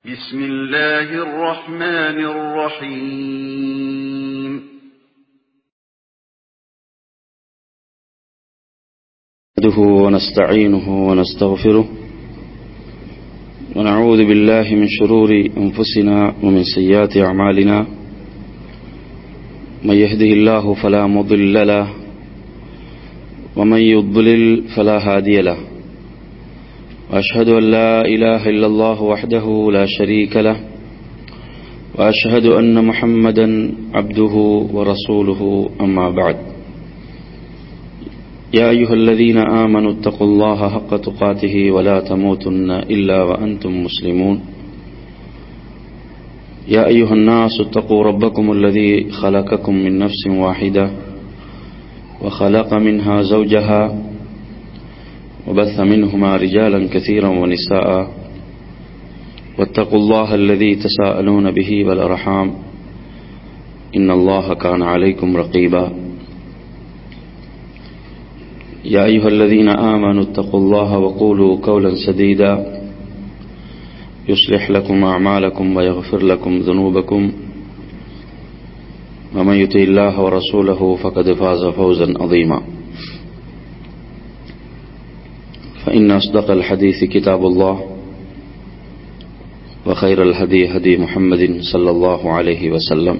بسم الله الرحمن الرحيم نحمده ونستعينه ونستغفره ونعوذ بالله من شرور أنفسنا ومن سيئات أعمالنا من يهده الله فلا مضل له ومن يضلل فلا هادي له وأشهد أن لا إله إلا الله وحده لا شريك له وأشهد أن محمدا عبده ورسوله أما بعد يا أيها الذين آمنوا اتقوا الله حق تقاته ولا تموتن إلا وأنتم مسلمون يا أيها الناس اتقوا ربكم الذي خلقكم من نفس واحدة وخلق منها زوجها وبث منهما رجالا كثيرا ونساء واتقوا الله الذي تساءلون به والأرحام إن الله كان عليكم رقيبا يا أيها الذين آمنوا اتقوا الله وقولوا قولا سديدا يصلح لكم أعمالكم ويغفر لكم ذنوبكم ومن يطع الله ورسوله فقد فاز فوزا عظيما فإن أصدق الحديث كتاب الله وخير الهدي هدي محمد صلى الله عليه وسلم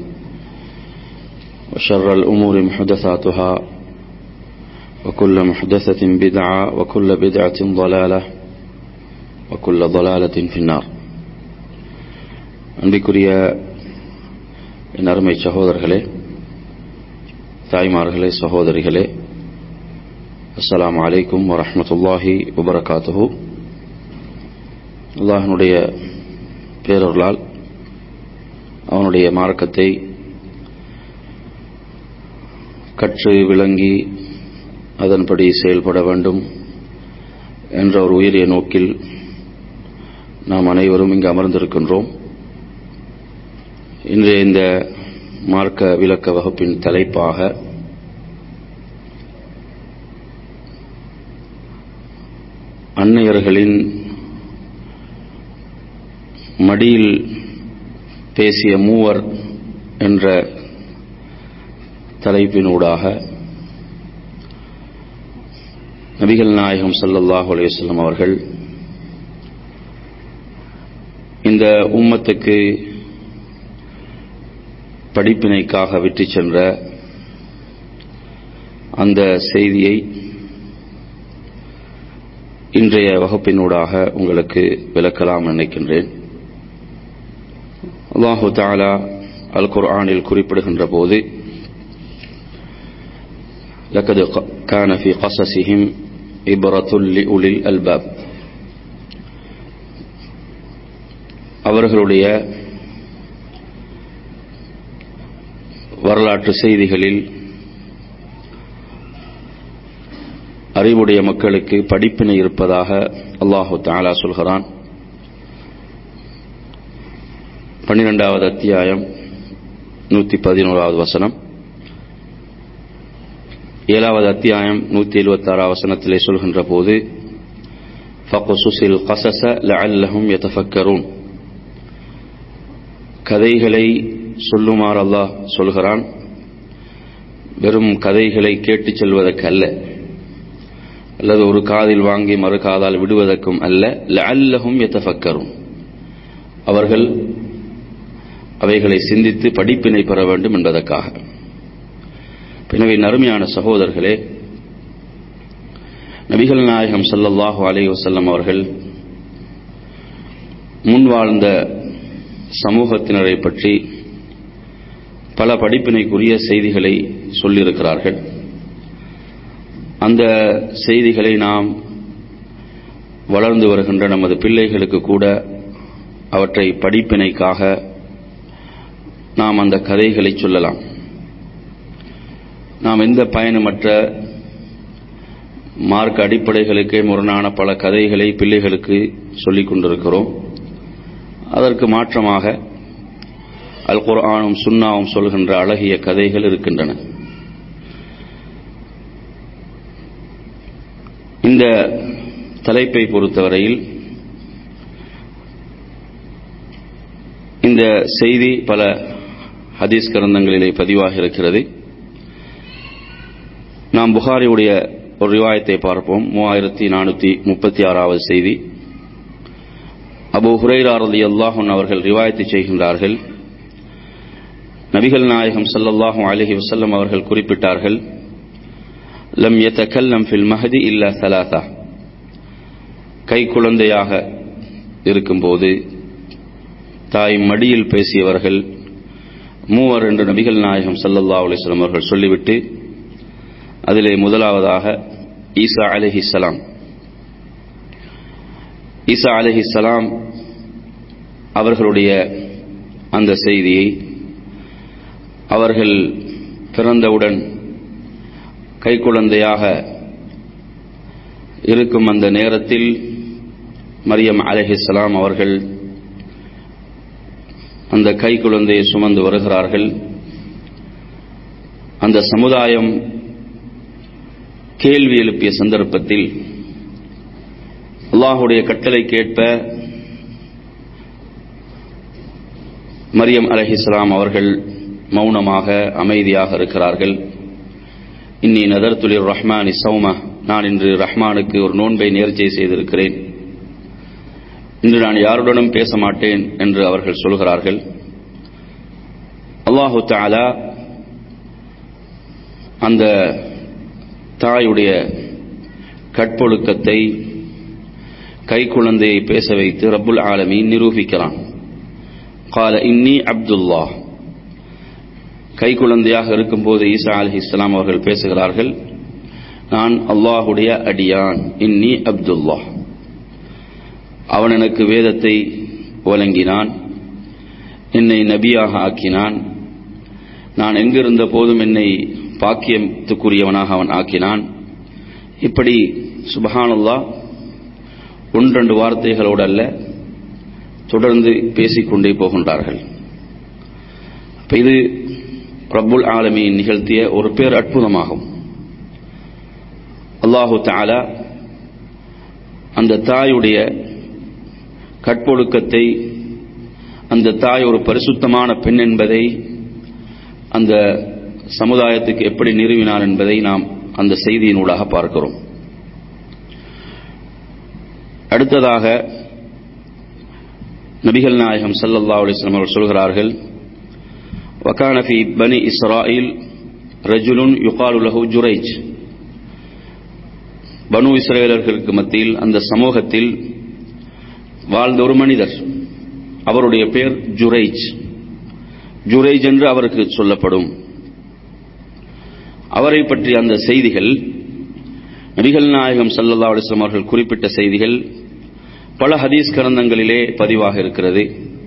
وشر الأمور محدثاتها وكل محدثة بدعة وكل بدعة ضلالة وكل ضلالة في النار அன்பிற்குரிய என் அருமை சகோதரர்களே தாய்மார்களே சகோதரிகளே அஸ்ஸலாமு அலைக்கும் வரஹமத்துல்லாஹி வபரகாத்துஹு அல்லாஹனுடைய பேரொருளால் அவனுடைய மார்க்கத்தை கற்று விளங்கி அதன்படி செயல்பட வேண்டும் என்ற ஒரு உயரிய நோக்கில் நாம் அனைவரும் இங்கு அமர்ந்திருக்கின்றோம் இன்றைய இந்த மார்க்க விளக்க வகுப்பின் தலைப்பாக அன்னையர்களின் மடியில் பேசிய மூவர் என்ற தலைப்பினூடாக நபிகள் நாயகம் சல்லல்லாஹு அலையம் அவர்கள் இந்த உம்மத்துக்கு படிப்பினைக்காக விட்டு சென்ற அந்த செய்தியை இன்றைய வகுப்பினூடாக உங்களுக்கு விளக்கலாம் நினைக்கின்றேன் அல்லாஹு தாலா அல் குர்ஆனில் குறிப்பிடுகின்ற போது لقد كان في قصصهم عبرة لأولي الألباب அவர்களுடைய வரலாற்று செய்திகளில் அறிவுடைய மக்களுக்கு படிப்பினை இருப்பதாக அல்லாஹு தாலா சொல்கிறான் பன்னிரெண்டாவது அத்தியாயம் நூற்றி பதினோராவது வசனம் ஏழாவது அத்தியாயம் நூற்றி எழுபத்தி ஆறாவது வசனத்திலே சொல்கின்ற போது ஃபகுசுசில் கசச லஅல்லஹும் யதஃபக்கரூன் கதைகளை சொல்லுமாறு அல்லாஹ் சொல்கிறான் வெறும் கதைகளை கேட்டுச் செல்வதற்கு அல்ல அல்லது ஒரு காதில் வாங்கி மறு காதால் விடுவதற்கும் அல்ல லஅல்லஹும் யதஃபக்கரும் அவர்கள் அவைகளை சிந்தித்து படிப்பினை பெற வேண்டும் என்பதற்காக எனவே நறுமையான சகோதரர்களே நபிகள் நாயகம் சல்லல்லாஹு அலை வசல்லம் அவர்கள் முன் வாழ்ந்த சமூகத்தினரை பற்றி பல படிப்பினைக்குரிய செய்திகளை சொல்லியிருக்கிறார்கள் அந்த செய்திகளை நாம் வளர்ந்து வருகின்ற நமது பிள்ளைகளுக்கு கூட அவற்றை படிப்பினைக்காக நாம் அந்த கதைகளை சொல்லலாம் நாம் எந்த பயனுமற்ற மார்க் அடிப்படைகளுக்கே முரணான பல கதைகளை பிள்ளைகளுக்கு சொல்லிக் கொண்டிருக்கிறோம் அதற்கு மாற்றமாக அல் குர்ஆனும் சுன்னாவும் சொல்கின்ற அழகிய கதைகள் இருக்கின்றன இந்த தலைப்பை பொறுத்தவரையில் இந்த செய்தி பல ஹதீஸ் கிரந்தங்களிலே பதிவாக இருக்கிறது நாம் புகாரியுடைய ஒரு ரிவாயத்தை பார்ப்போம் மூவாயிரத்தி நானூற்றி முப்பத்தி ஆறாவது செய்தி அபு ஹுரைரா ரலி அல்லாஹன் அவர்கள் ரிவாயத்தை செய்கின்றார்கள் நபிகள் நாயகம் ஸல்லல்லாஹு அலைஹி வஸல்லம் அவர்கள் குறிப்பிட்டார்கள் லம் யதகல்லம் ஃபில் மஹதி இல்லா சலாசா கை குழந்தையாக இருக்கும்போது தாய் மடியில் பேசியவர்கள் மூவர் என்று நபிகள் நாயகம் ஸல்லல்லாஹு அலைஹி வஸல்லம் அவர்கள் சொல்லிவிட்டு அதிலே முதலாவதாக ஈசா அலைஹிஸ்ஸலாம் ஈசா அலைஹிஸ்ஸலாம் அவர்களுடைய அந்த செய்தியை அவர்கள் பிறந்தவுடன் கைக்குழந்தையாக இருக்கும் அந்த நேரத்தில் மரியம் அலஹிஸ்லாம் அவர்கள் அந்த கைக்குழந்தையை சுமந்து வருகிறார்கள் அந்த சமுதாயம் கேள்வி எழுப்பிய சந்தர்ப்பத்தில் அல்லாஹுடைய கட்டளை கேட்ப மரியம் அலஹிஸ்லாம் அவர்கள் மௌனமாக அமைதியாக இருக்கிறார்கள் இன்னி நதர்துலிர் ரஹ்மானி சௌம நான் இன்று ரஹ்மானுக்கு ஒரு நோன்பை நேர்ச்சை செய்திருக்கிறேன் இன்று நான் யாருடனும் பேச மாட்டேன் என்று அவர்கள் சொல்கிறார்கள் அல்லாஹு தாலா அந்த தாயுடைய கற்பொழுக்கத்தை கைக்குழந்தையை பேச வைத்து ரப்புல் ஆலமீன் நிரூபிக்கிறான் கால இன்னி அப்துல்லா கைக்குழந்தையாக இருக்கும்போது ஈசா அலி இஸ்லாம் அவர்கள் பேசுகிறார்கள் நான் அல்லாஹுடைய அடியான் இன்னி அப்துல்லா அவன் எனக்கு வேதத்தை வழங்கினான் என்னை நபியாக ஆக்கினான் நான் எங்கிருந்த போதும் என்னை பாக்கியத்துக்குரியவனாக அவன் ஆக்கினான் இப்படி சுபஹானுல்லா ஒன்றெண்டு வார்த்தைகளோடு அல்ல தொடர்ந்து பேசிக்கொண்டே போகின்றார்கள் இது ரப்புல் ஆலமியின் நிகழ்த்திய ஒரு பேர் அற்புதமாகும் அல்லாஹு தாலா அந்த தாயுடைய கற்பொழுக்கத்தை அந்த தாய் ஒரு பரிசுத்தமான பெண் என்பதை அந்த சமுதாயத்துக்கு எப்படி நிறுவினார் என்பதை நாம் அந்த செய்தியினூடாக பார்க்கிறோம் அடுத்ததாக நபிகள் நாயகம் சல்லல்லா அலிஸ்லாம் அவர்கள் சொல்கிறார்கள் وكان في بني إسرائيل رجل يقال له جريج பனு இஸ்ரேலர்களுக்கு மத்தியில் அந்த சமூகத்தில் வாழ்ந்த ஒரு மனிதர் அவருடைய பெயர் ஜுரைஜ் ஜுரைஜ் என்று அவருக்கு சொல்லப்படும் அவரை பற்றிய அந்த செய்திகள் நபிகள் நாயகம் சல்லல்லா அலிஸ்லாம் அவர்கள் குறிப்பிட்ட செய்திகள் பல ஹதீஸ் கரந்தங்களிலே பதிவாக இருக்கிறது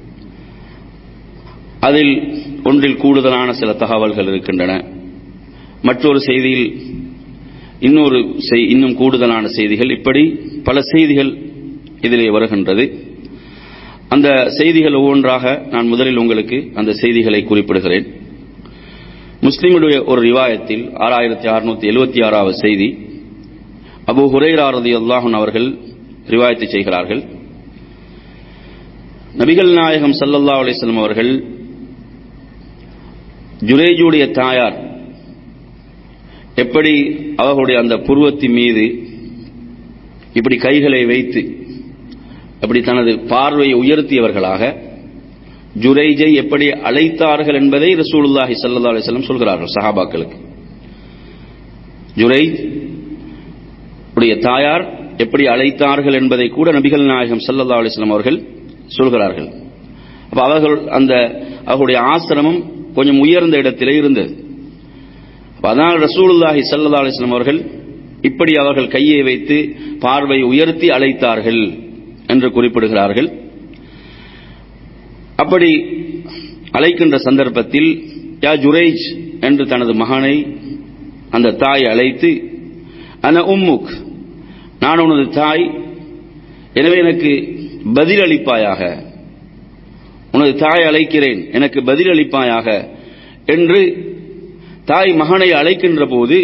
அதில் ஒன்றில் கூடுதலான சில தகவல்கள் இருக்கின்றன மற்றொரு செய்தியில் இன்னொரு இன்னும் கூடுதலான செய்திகள் இப்படி பல செய்திகள் இதிலே வருகின்றது அந்த செய்திகள் ஒவ்வொன்றாக நான் முதலில் உங்களுக்கு அந்த செய்திகளை குறிப்பிடுகிறேன் முஸ்லிமுடைய ஒரு ரிவாயத்தில் ஆறாயிரத்தி அறுநூத்தி எழுபத்தி ஆறாவது செய்தி அபு ஹுரைராரதி அல்லாஹன் அவர்கள் ரிவாயத்தை செய்கிறார்கள் நபிகள் நாயகம் சல்லல்லா அலிஸ்லாம் அவர்கள் ஜுரேஜுடைய தாயார் எப்படி அவர்களுடைய அந்த புருவத்தின் மீது இப்படி கைகளை வைத்து அப்படி தனது பார்வையை உயர்த்தியவர்களாக ஜுரைஜை எப்படி அழைத்தார்கள் என்பதை ரசூலுல்லாஹி சல்லா அலிஸ்லாம் சொல்கிறார்கள் சஹாபாக்களுக்கு ஜுரைஜ் உடைய தாயார் எப்படி அழைத்தார்கள் என்பதை கூட நபிகள் நாயகம் சல்லல்லா அலிஸ்லாம் அவர்கள் சொல்கிறார்கள் அப்ப அவர்கள் அந்த அவர்களுடைய ஆசிரமம் கொஞ்சம் உயர்ந்த இடத்திலே இருந்தது அதனால் ரசூலுல்லாஹி சல்லா அலிஸ்லாம் அவர்கள் இப்படி அவர்கள் கையை வைத்து பார்வை உயர்த்தி அழைத்தார்கள் என்று குறிப்பிடுகிறார்கள் அப்படி அழைக்கின்ற சந்தர்ப்பத்தில் யா ஜுரைஜ் என்று தனது மகனை அந்த தாய் அழைத்து அன உம்முக் நான் உனது தாய் எனவே எனக்கு பதிலளிப்பாயாக உனது தாய் அழைக்கிறேன் எனக்கு பதிலளிப்பாயாக என்று தாய் மகனை அழைக்கின்ற போது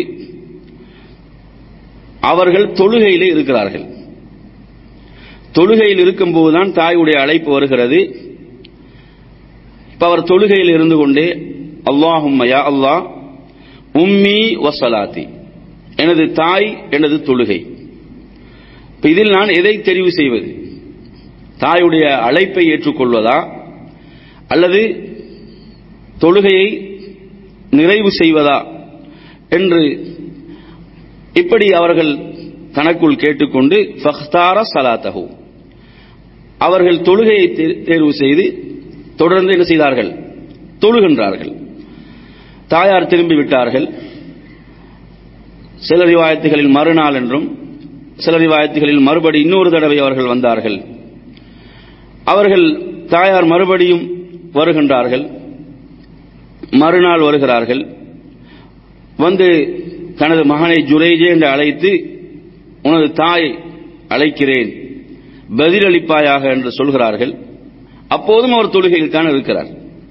அவர்கள் தொழுகையிலே இருக்கிறார்கள் தொழுகையில் இருக்கும்போதுதான் தாயுடைய அழைப்பு வருகிறது இப்ப அவர் தொழுகையில் இருந்து கொண்டே அல்லாஹும்ம யா அல்லாஹ் உம்மி வசலாத்தி எனது தாய் எனது தொழுகை இப்ப இதில் நான் எதை தெரிவு செய்வது தாயுடைய அழைப்பை ஏற்றுக்கொள்வதா அல்லது தொழுகையை நிறைவு செய்வதா என்று இப்படி அவர்கள் தனக்குள் கேட்டுக்கொண்டு ஃபஹ்தார சலாத்தஹு அவர்கள் தொழுகையை தே- தேர்வு செய்து தொடர்ந்து என்ன செய்தார்கள் தொழுகின்றார்கள் தாயார் திரும்பி விட்டார்கள் சில ரிவாயத்துகளில் மறுநாள் என்றும் சில ரிவாயத்துகளில் மறுபடி இன்னொரு தடவை அவர்கள் வந்தார்கள் அவர்கள் தாயார் மறுபடியும் வருகின்றார்கள் மறுநாள் வருகிறார்கள் வந்து தனது மகனை ஜுரேஜே என்று அழைத்து உனது தாய் அழைக்கிறேன் பதிலளிப்பாயாக என்று சொல்கிறார்கள் அப்போதும் அவர் தொழுகையில் தான் இருக்கிறார்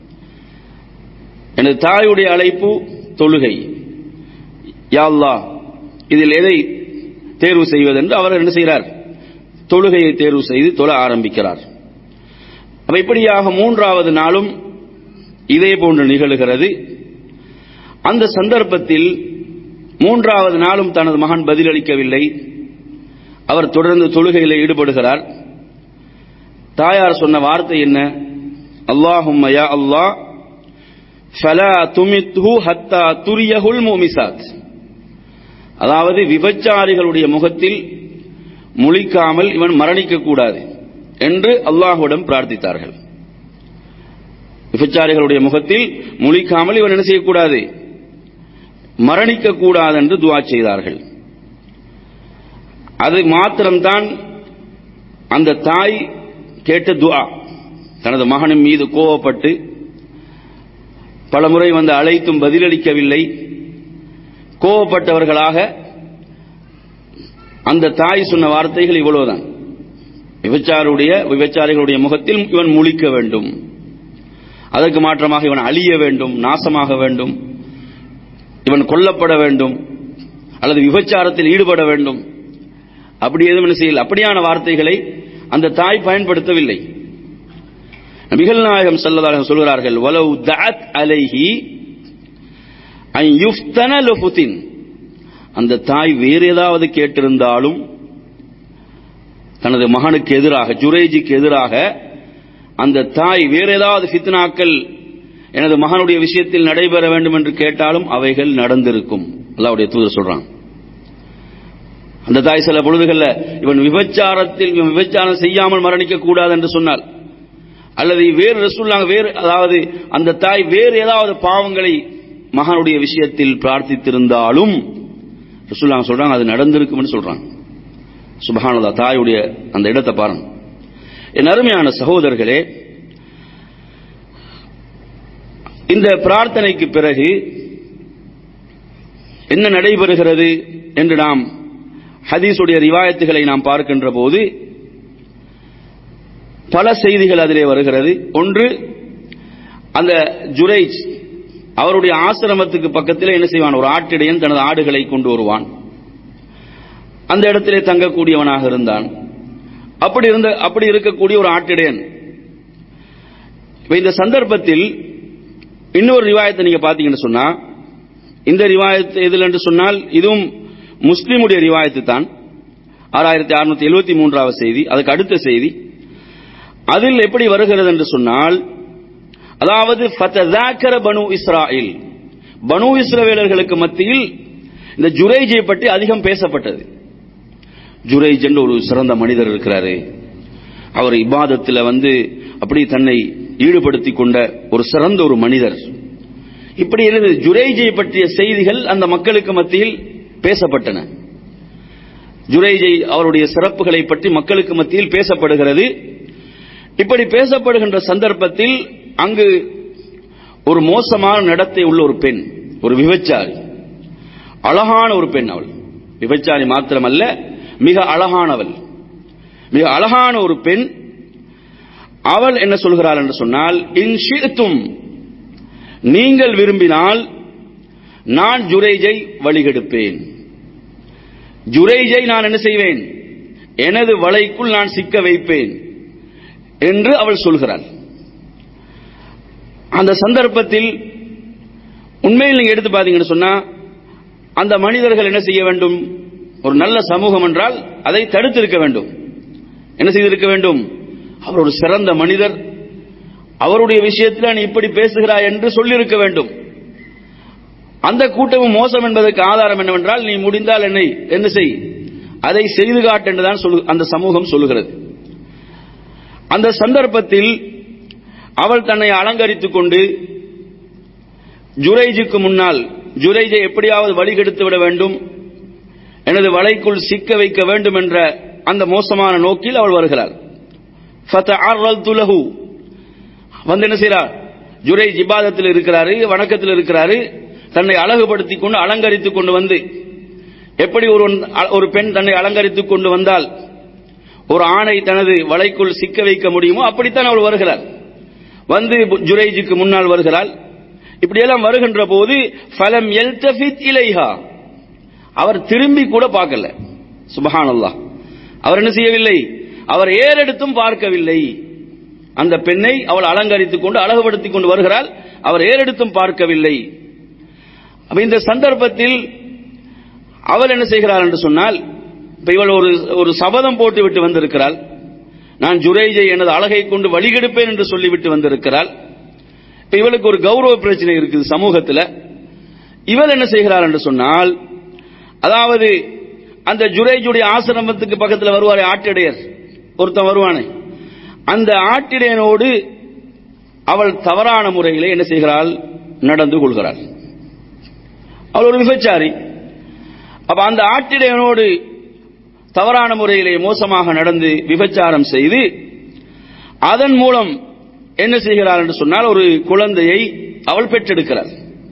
எனது தாயுடைய அழைப்பு தொழுகை யா அல்லாஹ் இதில் எதை தேர்வு செய்வதென்று அவர் என்ன செய்கிறார் தொழுகையை தேர்வு செய்து தொழ ஆரம்பிக்கிறார் அப்ப இப்படியாக மூன்றாவது நாளும் இதே போன்று நிகழுகிறது அந்த சந்தர்ப்பத்தில் மூன்றாவது நாளும் தனது மகன் பதிலளிக்கவில்லை அவர் தொடர்ந்து தொழுகையில் ஈடுபடுகிறார் தாயார் சொன்ன வார்த்தை என்ன அல்லாஹும்ம யா அல்லாஹ் ஃபலா துமித்ஹு ஹத்தா துரியஹுல் முமிசாத் அதாவது விபச்சாரிகளுடைய முகத்தில் முழிக்காமல் இவன் மரணிக்க கூடாது என்று அல்லாஹ்விடம் பிரார்த்தித்தார்கள் விபச்சாரிகளுடைய முகத்தில் முழிக்காமல் இவன் என்ன செய்யக்கூடாது மரணிக்க கூடாது என்று துவா செய்தார்கள் அது மாத்திரம்தான் அந்த தாய் கேட்ட துஆ தனது மகனின் மீது கோவப்பட்டு பலமுறை வந்து அழைத்தும் பதிலளிக்கவில்லை கோவப்பட்டவர்களாக அந்த தாய் சொன்ன வார்த்தைகள் இவ்வளவுதான் விபச்சாருடைய விபச்சாரிகளுடைய முகத்தில் இவன் முழிக்க வேண்டும் அதற்கு மாற்றமாக இவன் அழிய வேண்டும் நாசமாக வேண்டும் இவன் கொல்லப்பட வேண்டும் அல்லது விபச்சாரத்தில் ஈடுபட வேண்டும் அப்படி எதுவும் என்ன செய்யல அப்படியான வார்த்தைகளை அந்த தாய் பயன்படுத்தவில்லை நபிகள் நாயகம் ஸல்லல்லாஹு சொல்கிறார்கள் வலவ் தஅத் அலைஹி அன் யுஃப்தன லுஃபுத்தின் அந்த தாய் வேறு ஏதாவது கேட்டிருந்தாலும் தனது மகனுக்கு எதிராக ஜுரேஜிக்கு எதிராக அந்த தாய் வேறு ஏதாவது ஃபித்னாக்கள் எனது மகனுடைய விஷயத்தில் நடைபெற வேண்டும் என்று கேட்டாலும் அவைகள் நடந்திருக்கும் அல்லாவுடைய தூதர் சொல்றான் அந்த தாய் சில பொழுதுகள்ல இவன் விபச்சாரத்தில் இவன் விபச்சாரம் செய்யாமல் மரணிக்க கூடாது என்று சொன்னால் அல்லது வேறு ரசூல்லாங்க வேறு அதாவது அந்த தாய் வேறு ஏதாவது பாவங்களை மகனுடைய விஷயத்தில் பிரார்த்தித்திருந்தாலும் ரசூல்லாங்க சொல்றாங்க அது நடந்திருக்கும்னு சொல்றாங்க சுபஹானதா தாயுடைய அந்த இடத்தை பாருங்க என் அருமையான சகோதரர்களே இந்த பிரார்த்தனைக்கு பிறகு என்ன நடைபெறுகிறது என்று நாம் ஹதீஸுடைய ரிவாயத்துகளை நாம் பார்க்கின்ற போது பல செய்திகள் அதிலே வருகிறது ஒன்று அந்த ஜுரைஜ் அவருடைய ஆசிரமத்துக்கு பக்கத்தில் என்ன செய்வான் ஒரு ஆட்டிடையன் தனது ஆடுகளை கொண்டு வருவான் அந்த இடத்திலே தங்கக்கூடியவனாக இருந்தான் அப்படி இருந்த அப்படி இருக்கக்கூடிய ஒரு ஆட்டிடையன் இப்ப இந்த சந்தர்ப்பத்தில் இன்னொரு ரிவாயத்தை நீங்க பாத்தீங்கன்னு சொன்னா இந்த ரிவாயத்து எதில் என்று சொன்னால் இதுவும் முஸ்லிமுடைய ரிவாயத்து தான் ஆறாயிரத்தி அறுநூத்தி எழுபத்தி மூன்றாவது செய்தி அதுக்கு அடுத்த செய்தி அதில் எப்படி வருகிறது என்று சொன்னால் அதாவது ஃபததாக்கர பனு இஸ்ராயில் பனு இஸ்ரவேலர்களுக்கு மத்தியில் இந்த ஜுரைஜை பற்றி அதிகம் பேசப்பட்டது ஜுரைஜ் என்று ஒரு சிறந்த மனிதர் இருக்கிறாரு அவர் இபாதத்தில் வந்து அப்படி தன்னை ஈடுபடுத்திக் கொண்ட ஒரு சிறந்த ஒரு மனிதர் இப்படி இருந்து ஜுரைஜை பற்றிய செய்திகள் அந்த மக்களுக்கு மத்தியில் பேசப்பட்டன ஜுரைஜை அவருடைய சிறப்புகளை பற்றி மக்களுக்கு மத்தியில் பேசப்படுகிறது இப்படி பேசப்படுகின்ற சந்தர்ப்பத்தில் அங்கு ஒரு மோசமான நடத்தை உள்ள ஒரு பெண் ஒரு விபச்சாரி அழகான ஒரு பெண் அவள் விபச்சாரி மாத்திரமல்ல மிக அழகானவள் மிக அழகான ஒரு பெண் அவள் என்ன சொல்கிறாள் என்று சொன்னால் இன்ஷித்தும் நீங்கள் விரும்பினால் நான் ஜுரைஜை வழிகெடுப்பேன் ஜுரைஜை நான் என்ன செய்வேன் எனது வலைக்குள் நான் சிக்க வைப்பேன் என்று அவள் சொல்கிறாள் அந்த சந்தர்ப்பத்தில் உண்மையில் நீங்க எடுத்து பார்த்தீங்கன்னு சொன்னா அந்த மனிதர்கள் என்ன செய்ய வேண்டும் ஒரு நல்ல சமூகம் என்றால் அதை தடுத்திருக்க வேண்டும் என்ன செய்திருக்க வேண்டும் அவர் ஒரு சிறந்த மனிதர் அவருடைய விஷயத்தில் நீ இப்படி பேசுகிறாய் என்று சொல்லியிருக்க வேண்டும் அந்த கூட்டமும் மோசம் என்பதற்கு ஆதாரம் என்னவென்றால் நீ முடிந்தால் என்னை என்ன செய் அதை செய்து காட்டு என்றுதான் சொல்லு அந்த சமூகம் சொல்லுகிறது அந்த சந்தர்ப்பத்தில் அவள் தன்னை அலங்கரித்துக் கொண்டு ஜுரைஜுக்கு முன்னால் ஜுரைஜை எப்படியாவது வழிகெடுத்து விட வேண்டும் எனது வலைக்குள் சிக்க வைக்க வேண்டும் என்ற அந்த மோசமான நோக்கில் அவள் வருகிறாள் வந்து என்ன செய்யறார் ஜுரை ஜிபாதத்தில் இருக்கிறாரு வணக்கத்தில் இருக்கிறாரு தன்னை அழகுபடுத்திக் கொண்டு அலங்கரித்துக் கொண்டு வந்து எப்படி ஒரு ஒரு பெண் தன்னை அலங்கரித்துக் கொண்டு வந்தால் ஒரு ஆணை தனது வலைக்குள் சிக்க வைக்க முடியுமோ அப்படித்தான் அவள் வருகிறாள் வந்து ஜுரைஜுக்கு முன்னால் வருகிறாள் இப்படியெல்லாம் வருகின்ற போது ஃபலம் எல்தபித் இலைஹா அவர் திரும்பி கூட பார்க்கல சுபஹானல்லா அவர் என்ன செய்யவில்லை அவர் ஏறெடுத்தும் பார்க்கவில்லை அந்த பெண்ணை அவள் அலங்கரித்துக் கொண்டு அழகுபடுத்திக் கொண்டு வருகிறாள் அவர் ஏறெடுத்தும் பார்க்கவில்லை இந்த சந்தர்ப்பத்தில் அவள் என்ன செய்கிறாள் என்று சொன்னால் இப்ப இவள் ஒரு ஒரு சபதம் போட்டு விட்டு வந்திருக்கிறாள் நான் ஜுரேஜை எனது அழகை கொண்டு வழிகெடுப்பேன் என்று சொல்லிவிட்டு வந்திருக்கிறாள் இப்ப இவளுக்கு ஒரு கௌரவ பிரச்சனை இருக்குது சமூகத்தில் இவள் என்ன செய்கிறாள் என்று சொன்னால் அதாவது அந்த ஜுரேஜுடைய ஆசிரமத்துக்கு பக்கத்தில் வருவாரே ஆட்டிடையர் ஒருத்தன் வருவானே அந்த ஆட்டிடையனோடு அவள் தவறான முறையிலே என்ன செய்கிறாள் நடந்து கொள்கிறாள் அவள் ஒரு விபச்சாரி அப்ப அந்த ஆட்டிடையனோடு தவறான முறையிலே மோசமாக நடந்து விபச்சாரம் செய்து அதன் மூலம் என்ன செய்கிறாள் என்று சொன்னால் ஒரு குழந்தையை அவள் பெற்றெடுக்கிறாள்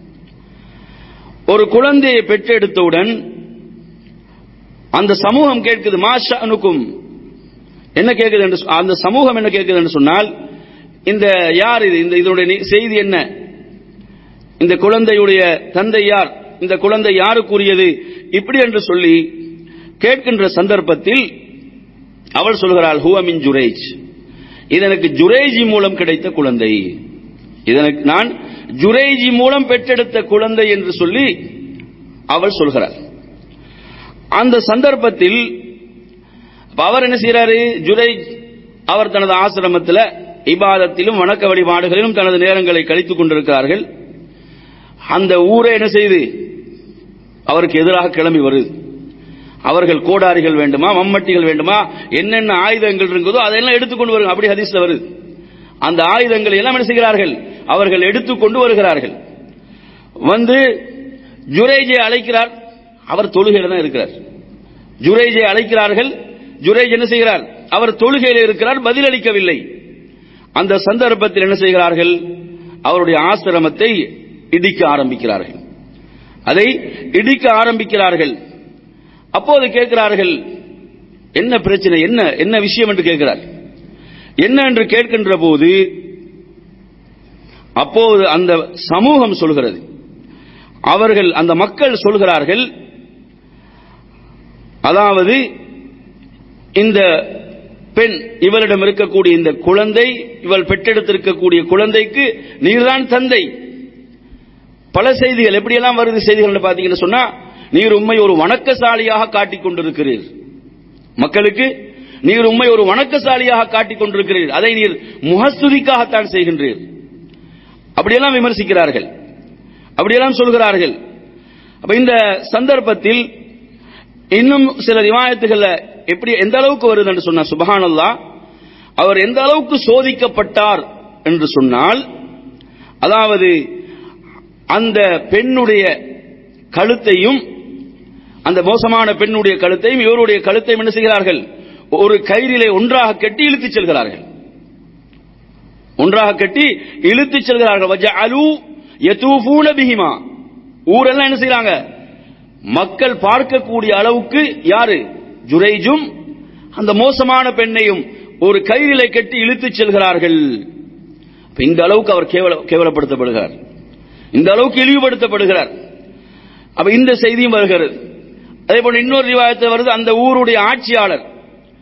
ஒரு குழந்தையை பெற்றெடுத்தவுடன் அந்த சமூகம் கேட்குது மாஷா அனுக்கும் என்ன கேட்குது என்று அந்த சமூகம் என்ன கேட்குது என்று சொன்னால் இந்த யார் இது இந்த இதனுடைய செய்தி என்ன இந்த குழந்தையுடைய தந்தை யார் இந்த குழந்தை யாருக்குரியது இப்படி என்று சொல்லி கேட்கின்ற சந்தர்ப்பத்தில் அவள் சொல்கிறாள் ஹுவமின் ஜுரேஜ் இது எனக்கு ஜுரேஜி மூலம் கிடைத்த குழந்தை இதற்கு நான் ஜுரேஜி மூலம் பெற்றெடுத்த குழந்தை என்று சொல்லி அவள் சொல்கிறாள் அந்த சந்தர்ப்பத்தில் அவர் என்ன செய்யறாரு ஜுரைஜ் அவர் தனது ஆசிரமத்தில் இபாதத்திலும் வணக்க வழிபாடுகளிலும் தனது நேரங்களை கழித்துக் கொண்டிருக்கிறார்கள் அந்த ஊரே என்ன செய்து அவருக்கு எதிராக கிளம்பி வருது அவர்கள் கோடாரிகள் வேண்டுமா மம்மட்டிகள் வேண்டுமா என்னென்ன ஆயுதங்கள் இருக்குதோ அதெல்லாம் எடுத்துக்கொண்டு வருங்க அப்படி ஹதீஸ்ல வருது அந்த ஆயுதங்களை எல்லாம் என்ன செய்கிறார்கள் அவர்கள் எடுத்துக்கொண்டு வருகிறார்கள் வந்து ஜுரேஜை அழைக்கிறார் அவர் தொழுகையில தான் இருக்கிறார் ஜுரேஜை அழைக்கிறார்கள் ஜுரேஜ் என்ன செய்கிறார் அவர் தொழுகையில் இருக்கிறார் பதிலளிக்கவில்லை அந்த சந்தர்ப்பத்தில் என்ன செய்கிறார்கள் அவருடைய ஆசிரமத்தை இடிக்க ஆரம்பிக்கிறார்கள் அதை இடிக்க ஆரம்பிக்கிறார்கள் அப்போது கேட்கிறார்கள் என்ன பிரச்சனை என்ன என்ன விஷயம் என்று கேட்கிறார் என்ன என்று கேட்கின்ற போது அப்போது அந்த சமூகம் சொல்கிறது அவர்கள் அந்த மக்கள் சொல்கிறார்கள் அதாவது இந்த பெண் இவளிடம் இருக்கக்கூடிய இந்த குழந்தை இவள் பெற்றெடுத்திருக்கக்கூடிய குழந்தைக்கு நீர்தான் தந்தை பல செய்திகள் எப்படியெல்லாம் வருது செய்திகள் பார்த்தீங்கன்னு சொன்னா நீர் உண்மை ஒரு வணக்கசாலியாக காட்டிக் கொண்டிருக்கிறீர் மக்களுக்கு நீர் உண்மை ஒரு வணக்கசாலியாக காட்டிக் கொண்டிருக்கிறீர் அதை நீர் முகஸ்துதிக்காகத்தான் செய்கின்றீர் அப்படியெல்லாம் விமர்சிக்கிறார்கள் அப்படியெல்லாம் சொல்கிறார்கள் அப்ப இந்த சந்தர்ப்பத்தில் இன்னும் சில ரிவாயத்துகள்ல எப்படி எந்த அளவுக்கு வருது என்று சொன்ன சுபஹானல்லா அவர் எந்த அளவுக்கு சோதிக்கப்பட்டார் என்று சொன்னால் அதாவது அந்த பெண்ணுடைய கழுத்தையும் அந்த மோசமான பெண்ணுடைய கழுத்தையும் இவருடைய கழுத்தையும் என்ன செய்கிறார்கள் ஒரு கயிறிலே ஒன்றாக கட்டி இழுத்துச் செல்கிறார்கள் ஒன்றாக கட்டி இழுத்துச் செல்கிறார்கள் வஜஅலு யதூஃபூன பிஹிமா ஊரெல்லாம் என்ன செய்யறாங்க மக்கள் பார்க்கக்கூடிய அளவுக்கு யாரு ஜுரைஜும் அந்த மோசமான பெண்ணையும் ஒரு கயிறிலை கட்டி இழுத்துச் செல்கிறார்கள் இந்த அளவுக்கு அவர் கேவல கேவலப்படுத்தப்படுகிறார் இந்த அளவுக்கு இழிவுபடுத்தப்படுகிறார் அப்ப இந்த செய்தியும் வருகிறது அதே போல இன்னொரு ரிவாயத்தில் வருது அந்த ஊருடைய ஆட்சியாளர்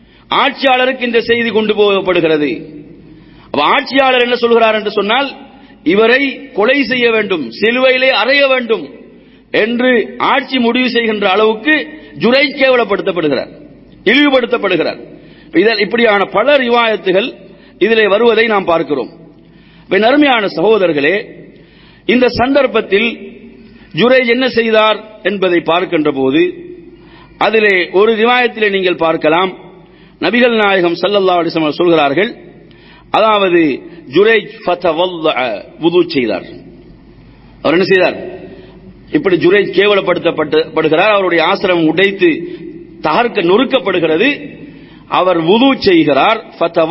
ஆட்சியாளருக்கு இந்த செய்தி கொண்டு போகப்படுகிறது அப்ப ஆட்சியாளர் என்ன சொல்கிறார் என்று சொன்னால் இவரை கொலை செய்ய வேண்டும் சிலுவையிலே அறைய வேண்டும் என்று ஆட்சி முடிவு செய்கின்ற அளவுக்கு ஜுரை கேவலப்படுத்தப்படுகிறார் இழிவுபடுத்தப்படுகிறார் இதில் இப்படியான பல ரிவாயத்துகள் இதிலே வருவதை நாம் பார்க்கிறோம் இப்ப அருமையான சகோதரர்களே இந்த சந்தர்ப்பத்தில் ஜுரேஜ் என்ன செய்தார் என்பதை பார்க்கின்ற போது அதிலே ஒரு ரிவாயத்திலே நீங்கள் பார்க்கலாம் நபிகள் நாயகம் சல்லல்லா அலிஸ்லாம் சொல்கிறார்கள் அதாவது ஜுரேஜ் வுது செய்தார் அவர் என்ன செய்தார் இப்படி ஜுரேஜ் கேவலப்படுத்தப்படுகிறார் அவருடைய ஆசிரமம் உடைத்து தகர்க்க நொறுக்கப்படுகிறது அவர் வுது செய்கிறார்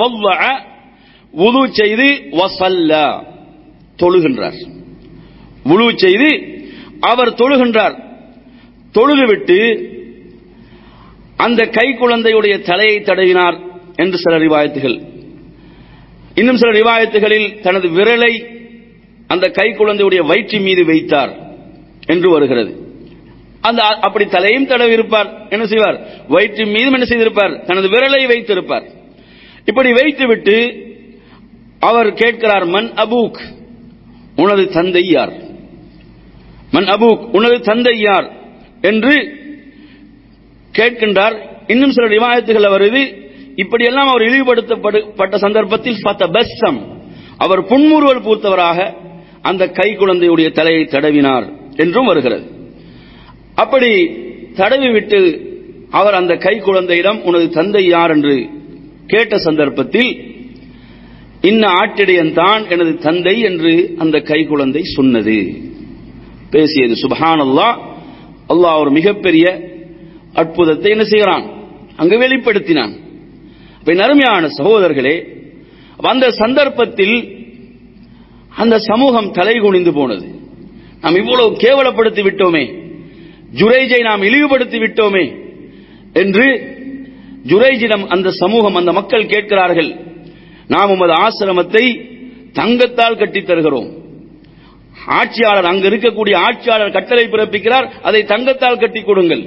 வுது செய்து வசல்ல தொழுகின்றார் வுழு செய்து அவர் தொழுகின்றார் தொழுதுவிட்டு அந்த கை குழந்தையுடைய தலையை தடவினார் என்று சில ரிவாயத்துகள் இன்னும் சில ரிவாயத்துகளில் தனது விரலை அந்த கை குழந்தையுடைய வயிற்றின் மீது வைத்தார் என்று வருகிறது அந்த அப்படி தலையும் தடவி இருப்பார் என்ன செய்வார் வயிற்றின் மீதும் என்ன செய்திருப்பார் தனது விரலை வைத்திருப்பார் இப்படி வைத்துவிட்டு அவர் கேட்கிறார் மன் அபூக் உனது தந்தை யார் மன் அபூக் உனது தந்தை யார் என்று கேட்கின்றார் இன்னும் சில ரிவாயத்துகள் வருது இப்படியெல்லாம் அவர் இழிவுபடுத்தப்பட்ட சந்தர்ப்பத்தில் பஸ்ஸம் அவர் புன்முறுவல் பூத்தவராக அந்த கை குழந்தையுடைய தலையை தடவினார் என்றும் வருகிறது அப்படி தடவி விட்டு அவர் அந்த கை குழந்தையிடம் உனது தந்தை யார் என்று கேட்ட சந்தர்ப்பத்தில் இன்ன ஆட்டிடையன் தான் எனது தந்தை என்று அந்த கை குழந்தை சொன்னது பேசியது சுபஹான் அல்லா அல்லாஹ் ஒரு மிகப்பெரிய அற்புதத்தை என்ன செய்கிறான் அங்கு வெளிப்படுத்தினான் அருமையான சகோதரர்களே அந்த சந்தர்ப்பத்தில் அந்த சமூகம் தலைகுனிந்து போனது நாம் இவ்வளவு கேவலப்படுத்தி விட்டோமே ஜுரேஜை நாம் இழிவுபடுத்தி விட்டோமே என்று ஜுரேஜிடம் அந்த சமூகம் அந்த மக்கள் கேட்கிறார்கள் நாம் உமது ஆசிரமத்தை தங்கத்தால் கட்டித் தருகிறோம் ஆட்சியாளர் அங்கு இருக்கக்கூடிய ஆட்சியாளர் கட்டளை பிறப்பிக்கிறார் அதை தங்கத்தால் கட்டி கொடுங்கள்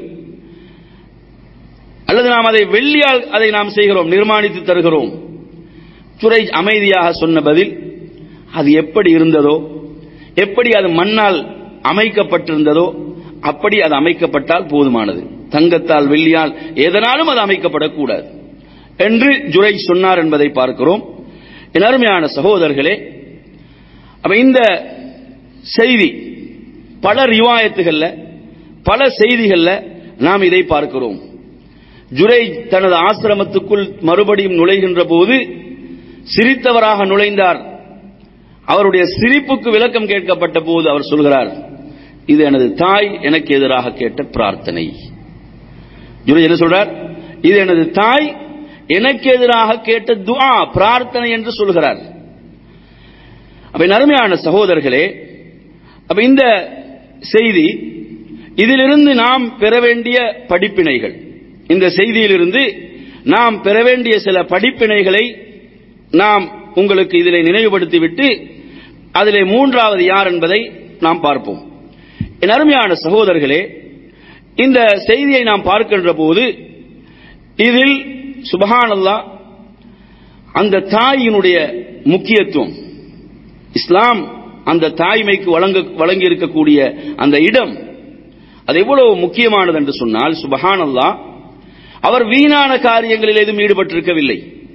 அல்லது நாம் அதை வெள்ளியால் அதை நாம் செய்கிறோம் நிர்மாணித்து தருகிறோம் துறை அமைதியாக சொன்ன பதில் அது எப்படி இருந்ததோ எப்படி அது மண்ணால் அமைக்கப்பட்டிருந்ததோ அப்படி அது அமைக்கப்பட்டால் போதுமானது தங்கத்தால் வெள்ளியால் எதனாலும் அது அமைக்கப்படக்கூடாது என்று ஜுரை சொன்னார் என்பதை பார்க்கிறோம் என் அருமையான சகோதரர்களே அப்ப இந்த செய்தி பல ரிவாயத்துகள்ல பல செய்திகள்ல நாம் இதை பார்க்கிறோம் ஜுரை தனது ஆசிரமத்துக்குள் மறுபடியும் நுழைகின்ற போது சிரித்தவராக நுழைந்தார் அவருடைய சிரிப்புக்கு விளக்கம் கேட்கப்பட்ட போது அவர் சொல்கிறார் இது எனது தாய் எனக்கு எதிராக கேட்ட பிரார்த்தனை ஜுரை என்ன சொல்றார் இது எனது தாய் எனக்கு எதிராக கேட்ட துஆ பிரார்த்தனை என்று சொல்கிறார் அப்ப அருமையான சகோதரர்களே அப்ப இந்த செய்தி இதிலிருந்து நாம் பெற வேண்டிய படிப்பினைகள் இந்த செய்தியிலிருந்து நாம் பெற வேண்டிய சில படிப்பினைகளை நாம் உங்களுக்கு இதில் நினைவுபடுத்திவிட்டு அதிலே மூன்றாவது யார் என்பதை நாம் பார்ப்போம் என் அருமையான சகோதரர்களே இந்த செய்தியை நாம் பார்க்கின்ற போது இதில் சுபஹானல்லா அந்த தாயினுடைய முக்கியத்துவம் இஸ்லாம் அந்த தாய்மைக்கு வழங்க வழங்கி இருக்கக்கூடிய அந்த இடம் அது எவ்வளவு முக்கியமானது என்று சொன்னால் சுபஹான் அல்லா அவர் வீணான காரியங்களில் எதுவும் ஈடுபட்டிருக்கவில்லை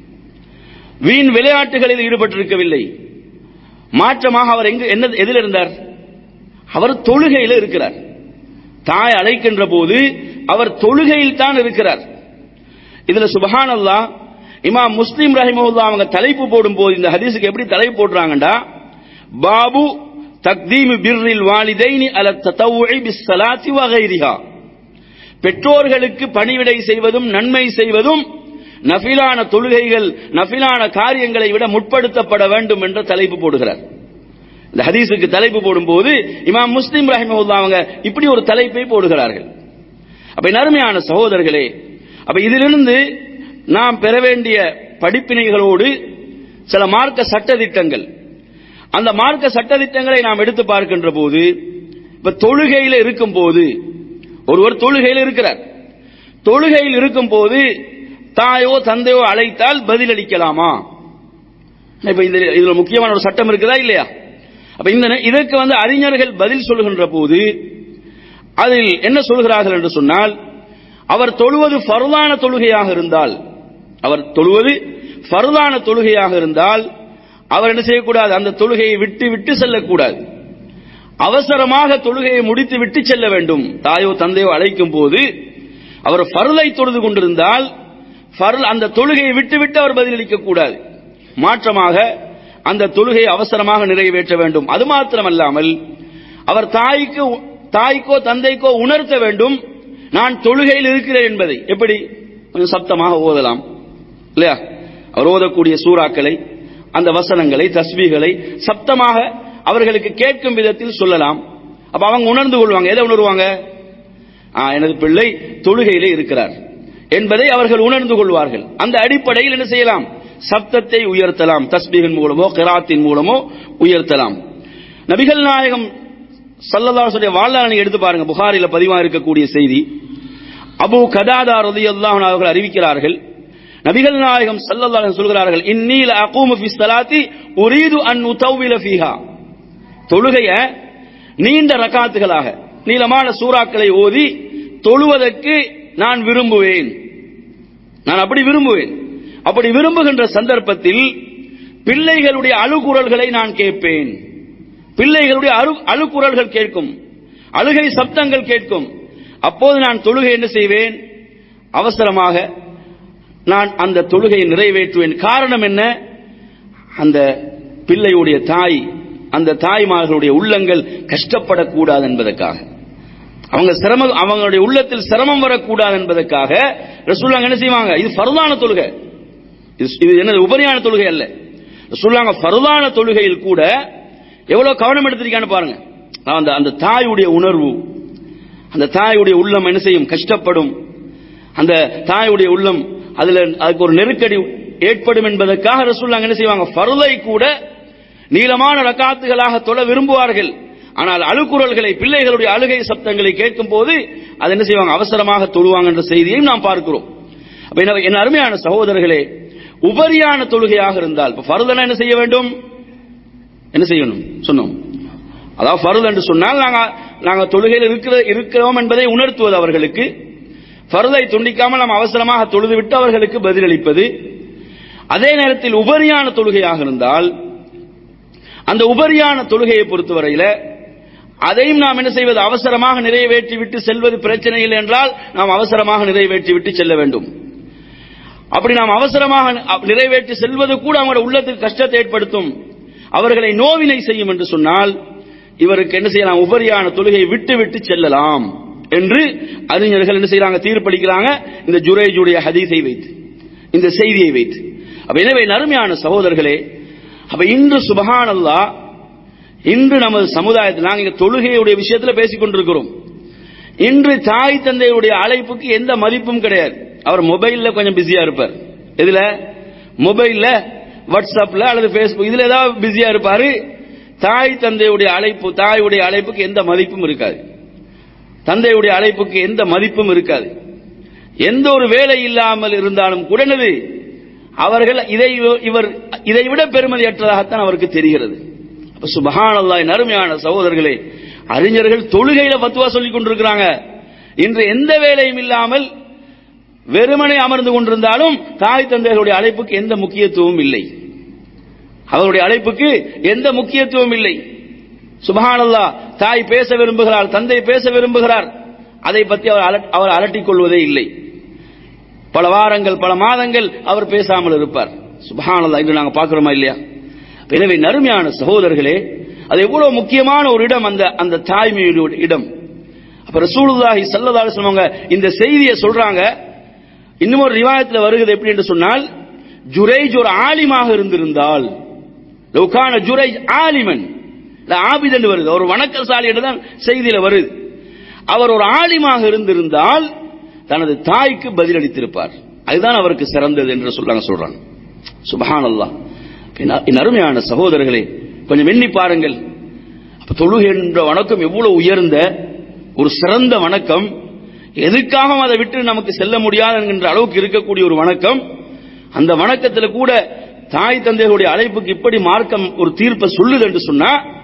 வீண் விளையாட்டுகளில் ஈடுபட்டிருக்கவில்லை மாற்றமாக அவர் எங்க என்ன எதில் இருந்தார் அவர் தொழுகையில் இருக்கிறார் தாய் அழைக்கின்ற போது அவர் தொழுகையில் தான் இருக்கிறார் இதுல சுபஹான் அல்லா இமாம் முஸ்லீம் ரஹிமஹுல்லா அவங்க தலைப்பு போடும் போது இந்த ஹதீஸுக்கு எப்படி தலைப்பு போடுறாங்கடா பாபு தக்தீம் பிர்ரில் வாலிதைனி அல தத்தவுஇ பிஸ்ஸலாத்தி வகைரிஹா பெற்றோர்களுக்கு பணிவிடை செய்வதும் நன்மை செய்வதும் நஃபிலான தொழுகைகள் நஃபிலான காரியங்களை விட முற்படுத்தப்பட வேண்டும் என்ற தலைப்பு போடுகிறார் இந்த ஹதீஸுக்கு தலைப்பு போடும்போது இமாம் முஸ்லிம் ரஹிமஹுல்லா அவங்க இப்படி ஒரு தலைப்பை போடுகிறார்கள் அப்ப நறுமையான சகோதரர்களே அப்ப இதிலிருந்து நாம் பெற வேண்டிய படிப்பினைகளோடு சில மார்க்க சட்டதிட்டங்கள் அந்த மார்க்க சட்டதிட்டங்களை நாம் எடுத்து பார்க்கின்ற போது இப்ப தொழுகையில் இருக்கும் போது ஒருவர் தொழுகையில் இருக்கிறார் தொழுகையில் இருக்கும் போது தாயோ தந்தையோ அழைத்தால் பதிலளிக்கலாமா இப்ப இந்த இதுல முக்கியமான ஒரு சட்டம் இருக்குதா இல்லையா அப்ப இந்த இதற்கு வந்து அறிஞர்கள் பதில் சொல்கின்ற போது அதில் என்ன சொல்கிறார்கள் என்று சொன்னால் அவர் தொழுவது ஃபர்தான தொழுகையாக இருந்தால் அவர் தொழுவது ஃபர்தான தொழுகையாக இருந்தால் அவர் என்ன செய்யக்கூடாது அந்த தொழுகையை விட்டு விட்டு செல்லக்கூடாது அவசரமாக தொழுகையை முடித்து விட்டு செல்ல வேண்டும் தாயோ தந்தையோ அழைக்கும் போது அவர் ஃபர்லை தொழுது கொண்டிருந்தால் ஃபர்ல் அந்த தொழுகையை விட்டு விட்டு அவர் பதிலளிக்க கூடாது மாற்றமாக அந்த தொழுகையை அவசரமாக நிறைவேற்ற வேண்டும் அது மாத்திரமல்லாமல் அவர் தாய்க்கு தாய்க்கோ தந்தைக்கோ உணர்த்த வேண்டும் நான் தொழுகையில் இருக்கிறேன் என்பதை எப்படி கொஞ்சம் சப்தமாக ஓதலாம் இல்லையா அவர் ஓதக்கூடிய சூறாக்களை அந்த வசனங்களை தஸ்பீகளை சப்தமாக அவர்களுக்கு கேட்கும் விதத்தில் சொல்லலாம் அப்ப அவங்க உணர்ந்து கொள்வாங்க எதை உணர்வாங்க ஆ, எனது பிள்ளை தொழுகையிலே இருக்கிறார் என்பதை அவர்கள் உணர்ந்து கொள்வார்கள் அந்த அடிப்படையில் என்ன செய்யலாம் சப்தத்தை உயர்த்தலாம் தஸ்பீகின் மூலமோ கிராத்தின் மூலமோ உயர்த்தலாம் நபிகள் நாயகம் சல்லல்லாஹுடைய வாழ்நாளை எடுத்து பாருங்க புகாரில பதிவா இருக்கக்கூடிய செய்தி அபு கதாதா ரலியல்லாஹு அன்ஹு அவர்கள் அறிவிக்கிறார்கள் நபிகள் நாயகம் ஸல்லல்லாஹு அலைஹி சொல்கிறார்கள் இன்னீல அகூமு ஃபி ஸலாத்தி உரீது அன் உதவ்வில ஃபீஹா தொழுகைய நீண்ட ரகாத்துகளாக நீளமான சூறாக்களை ஓதி தொழுவதற்கு நான் விரும்புவேன் நான் அப்படி விரும்புவேன் அப்படி விரும்புகின்ற சந்தர்ப்பத்தில் பிள்ளைகளுடைய அழுகுரல்களை நான் கேட்பேன் பிள்ளைகளுடைய அழு அழுகுரல்கள் கேட்கும் அழுகை சப்தங்கள் கேட்கும் அப்போது நான் தொழுகை என்ன செய்வேன் அவசரமாக நான் அந்த தொழுகையை நிறைவேற்றுவேன் காரணம் என்ன அந்த பிள்ளையுடைய தாய் அந்த தாய்மார்களுடைய உள்ளங்கள் கஷ்டப்படக்கூடாது என்பதற்காக அவங்க சிரமம் அவங்களுடைய உள்ளத்தில் சிரமம் வரக்கூடாது என்பதற்காக ரசூல்லாங்க என்ன செய்வாங்க இது ஃபர்தான தொழுகை இது இது என்ன உபரியான தொழுகை அல்ல ரசூல்லாங்க ஃபர்தான தொழுகையில் கூட எவ்வளவு கவனம் எடுத்திருக்கான்னு பாருங்க அந்த அந்த தாயுடைய உணர்வு அந்த தாயுடைய உள்ளம் என்ன செய்யும் கஷ்டப்படும் அந்த தாயுடைய உள்ளம் அதுல அதுக்கு ஒரு நெருக்கடி ஏற்படும் என்பதற்காக ரசூல்லாங்க என்ன செய்வாங்க ஃபர்தை கூட நீளமான ரக்காத்துகளாக தொழ விரும்புவார்கள் ஆனால் அழுக்குறல்களை பிள்ளைகளுடைய அழுகை சப்தங்களை கேட்கும் போது அது என்ன செய்வாங்க அவசரமாக தொழுவாங்க என்ற செய்தியையும் நாம் பார்க்கிறோம் அப்ப என்ன- என் அருமையான சகோதரர்களே உபரியான தொழுகையாக இருந்தால் இப்ப ஃபர்தனா என்ன செய்ய வேண்டும் என்ன செய்யணும் சொன்னோம் அதாவது ஃபர்து என்று சொன்னால் நாங்க நாங்க தொழுகையில் இருக்கிற இருக்கிறோம் என்பதை உணர்த்துவது அவர்களுக்கு ஃபர்தை துண்டிக்காமல் நாம் அவசரமாக தொழுதுவிட்டு அவர்களுக்கு பதிலளிப்பது அதே நேரத்தில் உபரியான தொழுகையாக இருந்தால் அந்த உபரியான தொழுகையை பொறுத்தவரையில அதையும் நாம் என்ன செய்வது அவசரமாக நிறைவேற்றி விட்டு செல்வது பிரச்சனை இல்லை என்றால் நாம் அவசரமாக நிறைவேற்றி விட்டு செல்ல வேண்டும் அப்படி நாம் அவசரமாக நிறைவேற்றி செல்வது கூட அவங்களோட உள்ளத்துக்கு கஷ்டத்தை ஏற்படுத்தும் அவர்களை நோவினை செய்யும் என்று சொன்னால் இவருக்கு என்ன செய்யலாம் உபரியான தொழுகையை விட்டு விட்டு செல்லலாம் என்று அறிஞர்கள் என்ன செய்யறாங்க தீர்ப்பளிக்கிறாங்க இந்த ஜுரேஜுடைய ஹதீஸை வைத்து இந்த செய்தியை வைத்து அப்ப எனவே நறுமையான சகோதரர்களே அப்ப இன்று சுபஹான் அல்லாஹ் இன்று நமது சமுதாயத்தில் நாங்கள் இங்க தொழுகையுடைய விஷயத்துல பேசிக் கொண்டிருக்கிறோம் இன்று தாய் தந்தையுடைய அழைப்புக்கு எந்த மதிப்பும் கிடையாது அவர் மொபைல்ல கொஞ்சம் பிஸியா இருப்பார் எதுல மொபைல்ல வாட்ஸ்அப்ல அல்லது பேஸ்புக் இதுல ஏதாவது பிஸியா இருப்பாரு தாய் தந்தையுடைய அழைப்பு தாயுடைய அழைப்புக்கு எந்த மதிப்பும் இருக்காது தந்தையுடைய அழைப்புக்கு எந்த மதிப்பும் இருக்காது எந்த ஒரு வேலை இல்லாமல் இருந்தாலும் கூடனது அவர்கள் இதை இவர் இதை விட பெருமதியற்றதாகத்தான் அவருக்கு தெரிகிறது அப்ப சுபஹான் அல்லாஹ் அருமையான சகோதரர்களே அறிஞர்கள் தொழுகையில பத்துவா சொல்லிக் கொண்டிருக்கிறாங்க இன்று எந்த வேலையும் இல்லாமல் வெறுமனை அமர்ந்து கொண்டிருந்தாலும் தாய் தந்தைகளுடைய அழைப்புக்கு எந்த முக்கியத்துவமும் இல்லை அவருடைய அழைப்புக்கு எந்த முக்கியத்துவம் இல்லை சுபஹானல்லா தாய் பேச விரும்புகிறார் தந்தை பேச விரும்புகிறார் அதை பற்றி அவர் அலட்- அவர் அலட்டிக் கொள்வதே இல்லை பல வாரங்கள் பல மாதங்கள் அவர் பேசாமல் இருப்பார் சுபஹானல்லா இன்று நாங்க பார்க்கிறோமா இல்லையா எனவே நறுமையான சகோதரர்களே அது எவ்வளவு முக்கியமான ஒரு இடம் அந்த அந்த தாய்மையுடைய இடம் அப்ப ரசூலுல்லாஹி ஸல்லல்லாஹு அலைஹி வஸல்லம் அவங்க இந்த செய்தியை சொல்றாங்க இன்னும் ஒரு ரிவாயத்துல வருகிறது எப்படி என்று சொன்னால் ஜுரைஜ் ஒரு ஆலிமாக இருந்திருந்தால் லௌகான ஜுரைஜ் ஆலிமன் இல்ல ஆபித் என்று வருது ஒரு வணக்கசாலி என்று தான் செய்தியில வருது அவர் ஒரு ஆலிமாக இருந்திருந்தால் தனது தாய்க்கு பதிலளித்திருப்பார் அதுதான் அவருக்கு சிறந்தது என்று சொல்லாங்க சொல்றாங்க சுபஹான் அல்லாஹ் என் அருமையான சகோதரர்களே கொஞ்சம் எண்ணி பாருங்கள் அப்ப தொழுகை என்ற வணக்கம் எவ்வளவு உயர்ந்த ஒரு சிறந்த வணக்கம் எதுக்காகவும் அதை விட்டு நமக்கு செல்ல முடியாது என்கின்ற அளவுக்கு இருக்கக்கூடிய ஒரு வணக்கம் அந்த வணக்கத்தில் கூட தாய் தந்தைகளுடைய அழைப்புக்கு இப்படி மார்க்கம் ஒரு தீர்ப்பை சொல்லுது என்று சொன்னா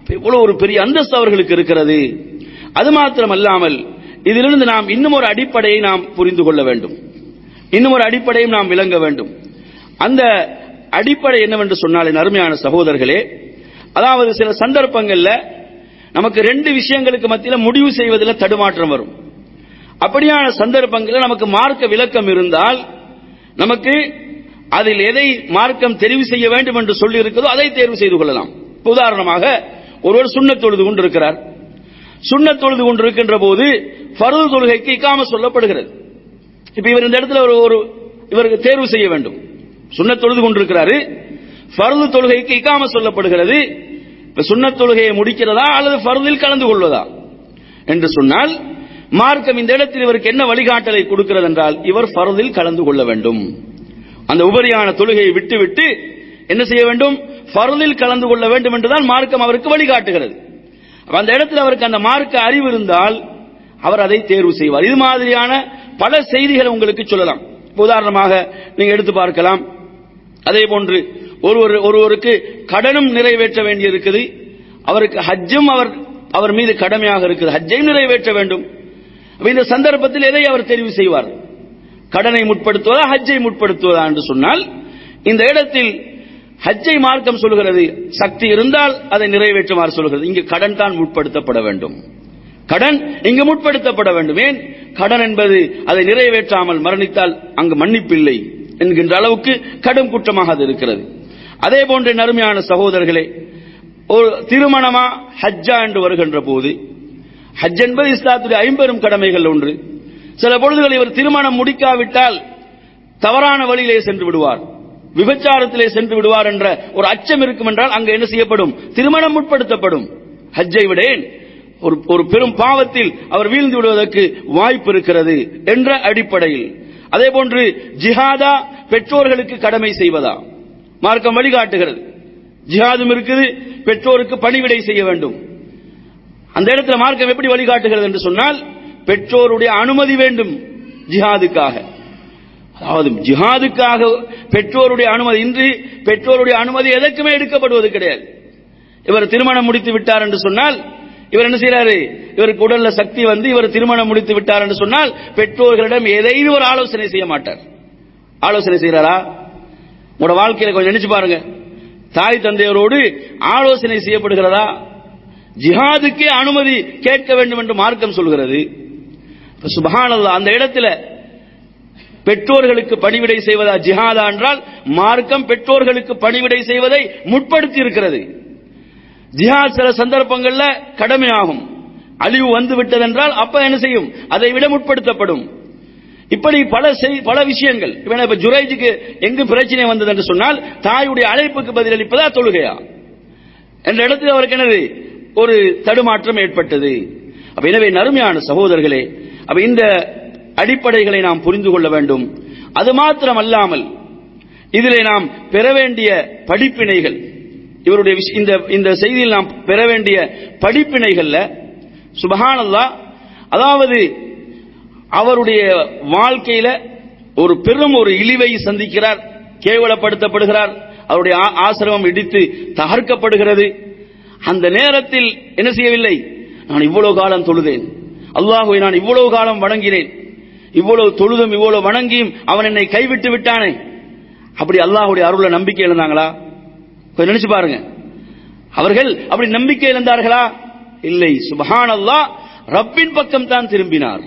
இவ்வளவு ஒரு பெரிய அந்தஸ்து அவர்களுக்கு இருக்கிறது அது மாத்திரமல்லாமல் இதிலிருந்து நாம் இன்னும் ஒரு அடிப்படையை நாம் புரிந்து கொள்ள வேண்டும் இன்னும் ஒரு அடிப்படையும் நாம் விளங்க வேண்டும் அந்த அடிப்படை என்னவென்று சொன்னால் என் அருமையான சகோதரர்களே அதாவது சில சந்தர்ப்பங்கள்ல நமக்கு ரெண்டு விஷயங்களுக்கு மத்தியில் முடிவு செய்வதில் தடுமாற்றம் வரும் அப்படியான சந்தர்ப்பங்களில் நமக்கு மார்க்க விளக்கம் இருந்தால் நமக்கு அதில் எதை மார்க்கம் தெரிவு செய்ய வேண்டும் என்று சொல்லி இருக்கிறதோ அதை தேர்வு செய்து கொள்ளலாம் உதாரணமாக ஒருவர் சுண்ணத் தொழுது கொண்டிருக்கிறார் சுண்ணத் தொழுது கொண்டிருக்கின்ற போது ஃபர்து தொழுகைக்கு இக்காம சொல்லப்படுகிறது இப்ப இவர் இந்த இடத்துல ஒரு ஒரு இவருக்கு தேர்வு செய்ய வேண்டும் சுண்ணத் தொழுது கொண்டிருக்கிறாரு ஃபர்து தொழுகைக்கு இக்காம சொல்லப்படுகிறது இப்ப சுண்ணத் தொழுகையை முடிக்கிறதா அல்லது ஃபர்தில் கலந்து கொள்வதா என்று சொன்னால் மார்க்கம் இந்த இடத்தில் இவருக்கு என்ன வழிகாட்டலை கொடுக்கிறது என்றால் இவர் ஃபர்தில் கலந்து கொள்ள வேண்டும் அந்த உபரியான தொழுகையை விட்டுவிட்டு என்ன செய்ய வேண்டும் ஃபர்தில் கலந்து கொள்ள வேண்டும் என்றுதான் மார்க்கம் அவருக்கு வழிகாட்டுகிறது அப்ப அந்த இடத்தில் அவருக்கு அந்த மார்க்க அறிவு இருந்தால் அவர் அதை தேர்வு செய்வார் இது மாதிரியான பல செய்திகளை உங்களுக்கு சொல்லலாம் உதாரணமாக நீங்க எடுத்து பார்க்கலாம் அதே போன்று ஒருவர் ஒருவருக்கு கடனும் நிறைவேற்ற வேண்டி இருக்குது அவருக்கு ஹஜ்ஜும் அவர் அவர் மீது கடமையாக இருக்குது ஹஜ்ஜையும் நிறைவேற்ற வேண்டும் அப்ப இந்த சந்தர்ப்பத்தில் எதை அவர் தெரிவு செய்வார் கடனை முற்படுத்துவதா ஹஜ்ஜை முற்படுத்துவதா என்று சொன்னால் இந்த இடத்தில் ஹஜ்ஜை மார்க்கம் சொல்கிறது சக்தி இருந்தால் அதை நிறைவேற்றுமாறு சொல்கிறது இங்கு கடன் தான் முற்படுத்தப்பட வேண்டும் கடன் இங்கு முற்படுத்தப்பட வேண்டும் ஏன் கடன் என்பது அதை நிறைவேற்றாமல் மரணித்தால் அங்கு மன்னிப்பில்லை என்கின்ற அளவுக்கு கடும் குற்றமாக அது இருக்கிறது அதே போன்ற நறுமையான சகோதரர்களே ஒரு திருமணமா ஹஜ்ஜா என்று வருகின்ற போது ஹஜ் என்பது இஸ்லாத்துடைய ஐம்பெரும் கடமைகள் ஒன்று சில பொழுதுகள் இவர் திருமணம் முடிக்காவிட்டால் தவறான வழியிலே சென்று விடுவார் விபச்சாரத்திலே சென்று விடுவார் என்ற ஒரு அச்சம் இருக்கும் என்றால் அங்கு என்ன செய்யப்படும் திருமணம் முற்படுத்தப்படும் ஹஜ்ஜை விடேன் ஒரு ஒரு பெரும் பாவத்தில் அவர் வீழ்ந்து விடுவதற்கு வாய்ப்பு இருக்கிறது என்ற அடிப்படையில் அதே போன்று ஜிஹாதா பெற்றோர்களுக்கு கடமை செய்வதா மார்க்கம் வழிகாட்டுகிறது ஜிஹாதும் இருக்குது பெற்றோருக்கு பணிவிடை செய்ய வேண்டும் அந்த இடத்துல மார்க்கம் எப்படி வழிகாட்டுகிறது என்று சொன்னால் பெற்றோருடைய அனுமதி வேண்டும் ஜிஹாதுக்காக அதாவது ஜிஹாதுக்காக பெற்றோருடைய அனுமதி இன்றி பெற்றோருடைய அனுமதி எதற்குமே எடுக்கப்படுவது கிடையாது இவர் திருமணம் முடித்து விட்டார் என்று சொன்னால் இவர் என்ன செய்யறாரு இவருக்கு உடல்ல சக்தி வந்து இவர் திருமணம் முடித்து விட்டார் என்று சொன்னால் பெற்றோர்களிடம் எதையும் ஒரு ஆலோசனை செய்ய மாட்டார் ஆலோசனை செய்யறாரா உங்களோட வாழ்க்கையில கொஞ்சம் நினைச்சு பாருங்க தாய் தந்தையரோடு ஆலோசனை செய்யப்படுகிறதா ஜிஹாதுக்கே அனுமதி கேட்க வேண்டும் என்று மார்க்கம் சொல்கிறது சுபஹானல்லா அந்த இடத்துல பெற்றோர்களுக்கு பணிவிடை செய்வதா ஜிஹாதா என்றால் மார்க்கம் பெற்றோர்களுக்கு பணிவிடை செய்வதை முற்படுத்தி இருக்கிறது ஜிஹாத் சில சந்தர்ப்பங்கள்ல கடமையாகும் அழிவு வந்து விட்டதென்றால் அப்ப என்ன செய்யும் அதை விட முற்படுத்தப்படும் இப்படி பல பல விஷயங்கள் இப்ப ஜுரைஜுக்கு எங்கு பிரச்சனை வந்தது என்று சொன்னால் தாயுடைய அழைப்புக்கு பதிலளிப்பதா தொழுகையா என்ற இடத்தில் அவருக்கு என்னது ஒரு தடுமாற்றம் ஏற்பட்டது அப்ப எனவே நறுமையான சகோதரர்களே அப்ப இந்த அடிப்படைகளை நாம் புரிந்து கொள்ள வேண்டும் அது மாத்திரம் அல்லாமல் இதிலே நாம் பெற வேண்டிய படிப்பினைகள் இவருடைய இந்த இந்த செய்தியில் நாம் பெற வேண்டிய படிப்பினைகள்ல சுபஹானல்லா அதாவது அவருடைய வாழ்க்கையில ஒரு பெரும் ஒரு இழிவை சந்திக்கிறார் கேவலப்படுத்தப்படுகிறார் அவருடைய ஆசிரமம் இடித்து தகர்க்கப்படுகிறது அந்த நேரத்தில் என்ன செய்யவில்லை நான் இவ்வளவு காலம் தொழுதேன் அல்லாஹுவை நான் இவ்வளவு காலம் வணங்கினேன் இவ்வளவு தொழுதும் இவ்வளவு வணங்கியும் அவன் என்னை கைவிட்டு விட்டானே அப்படி அல்லாஹுடைய அருள நம்பிக்கை இழந்தாங்களா கொஞ்சம் நினைச்சு பாருங்க அவர்கள் அப்படி நம்பிக்கை இழந்தார்களா இல்லை சுபஹான் அல்லா ரப்பின் பக்கம் தான் திரும்பினார்